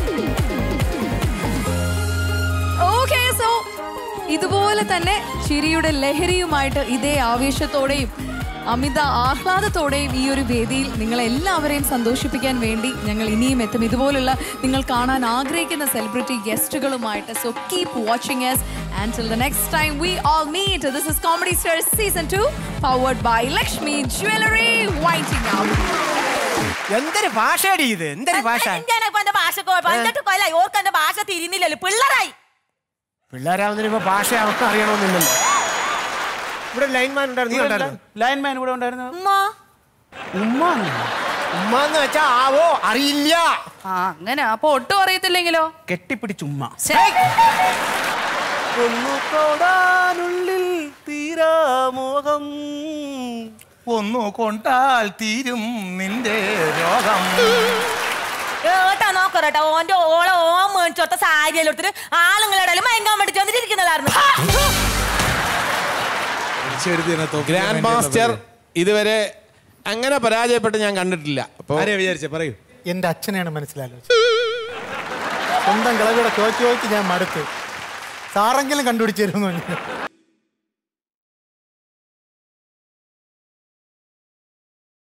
ഓക്കെ സോ ഇതുപോലെ തന്നെ ചിരിയുടെ ലഹരിയുമായിട്ട് ഇതേ ആവേശത്തോടെയും അമിത ആഹ്ലാദത്തോടെയും ഈ ഒരു വേദിയിൽ നിങ്ങളെല്ലാവരെയും സന്തോഷിപ്പിക്കാൻ വേണ്ടി ഞങ്ങൾ ഇനിയും എത്തും ഇതുപോലുള്ള നിങ്ങൾ കാണാൻ ആഗ്രഹിക്കുന്ന സെലിബ്രിറ്റി ഗസ്റ്റുകളുമായിട്ട് so keep watching us and till the next time we all meet this is comedy star season two powered by Lakshmi jewellery waiting out എന്തൊരു ഭാഷയടി ഇത് എന്തൊരു ഭാഷ ഞാനിപ്പോ എന്റെ ഭാഷ പതിനെട്ട് കൊല്ലായി ഓർക്ക് എന്റെ ഭാഷ തിരിയുന്നില്ലല്ലോ പിള്ളേരായി പിള്ളേരാവുന്നതിന് ഇപ്പൊ ഭാഷ അവർക്ക് അറിയണമെന്നില്ലല്ലോ ഇവിടെ ലൈൻമാൻ ഉണ്ടായിരുന്നു ലൈൻമാൻ ഇവിടെ ഉണ്ടായിരുന്നു ഉമ്മ ഉമ്മ എന്ന് വെച്ചാ ആവോ അറിയില്ല ആ അങ്ങനെ അപ്പൊ ഒട്ടും അറിയത്തില്ലെങ്കിലോ കെട്ടിപ്പിടിച്ച് ഉമ്മ ഒന്നു തൊടാനുള്ളിൽ തീരാമോഹം ഒന്നു കൊണ്ടാൽ തീരും നിന്റെ രോഗം ഏട്ടാ നോക്കറേട്ടാ ഓന്റെ ഓളെ ഓൻ മേടിച്ചോട്ട സാരി എടുത്തിട്ട് ആളുങ്ങളുടെ ഇടയിൽ മയങ്ങാൻ വേണ്ടി ചെന്നിട്ടിരിക്കുന്നതായിരുന്നു ഗ്രാൻഡ് മാസ്റ്റർ ഇതുവരെ അങ്ങനെ പരാജയപ്പെട്ട് ഞാൻ കണ്ടിട്ടില്ല അപ്പൊ വിചാരിച്ച പറയൂ എന്റെ അച്ഛനെയാണ് മനസ്സിലാലോചിച്ചത് സ്വന്തം കളവിടെ ചോദിച്ചു ചോദിച്ച് ഞാൻ മടുത്ത് സാറെങ്കിലും കണ്ടുപിടിച്ചു തരുമെന്ന് പറഞ്ഞു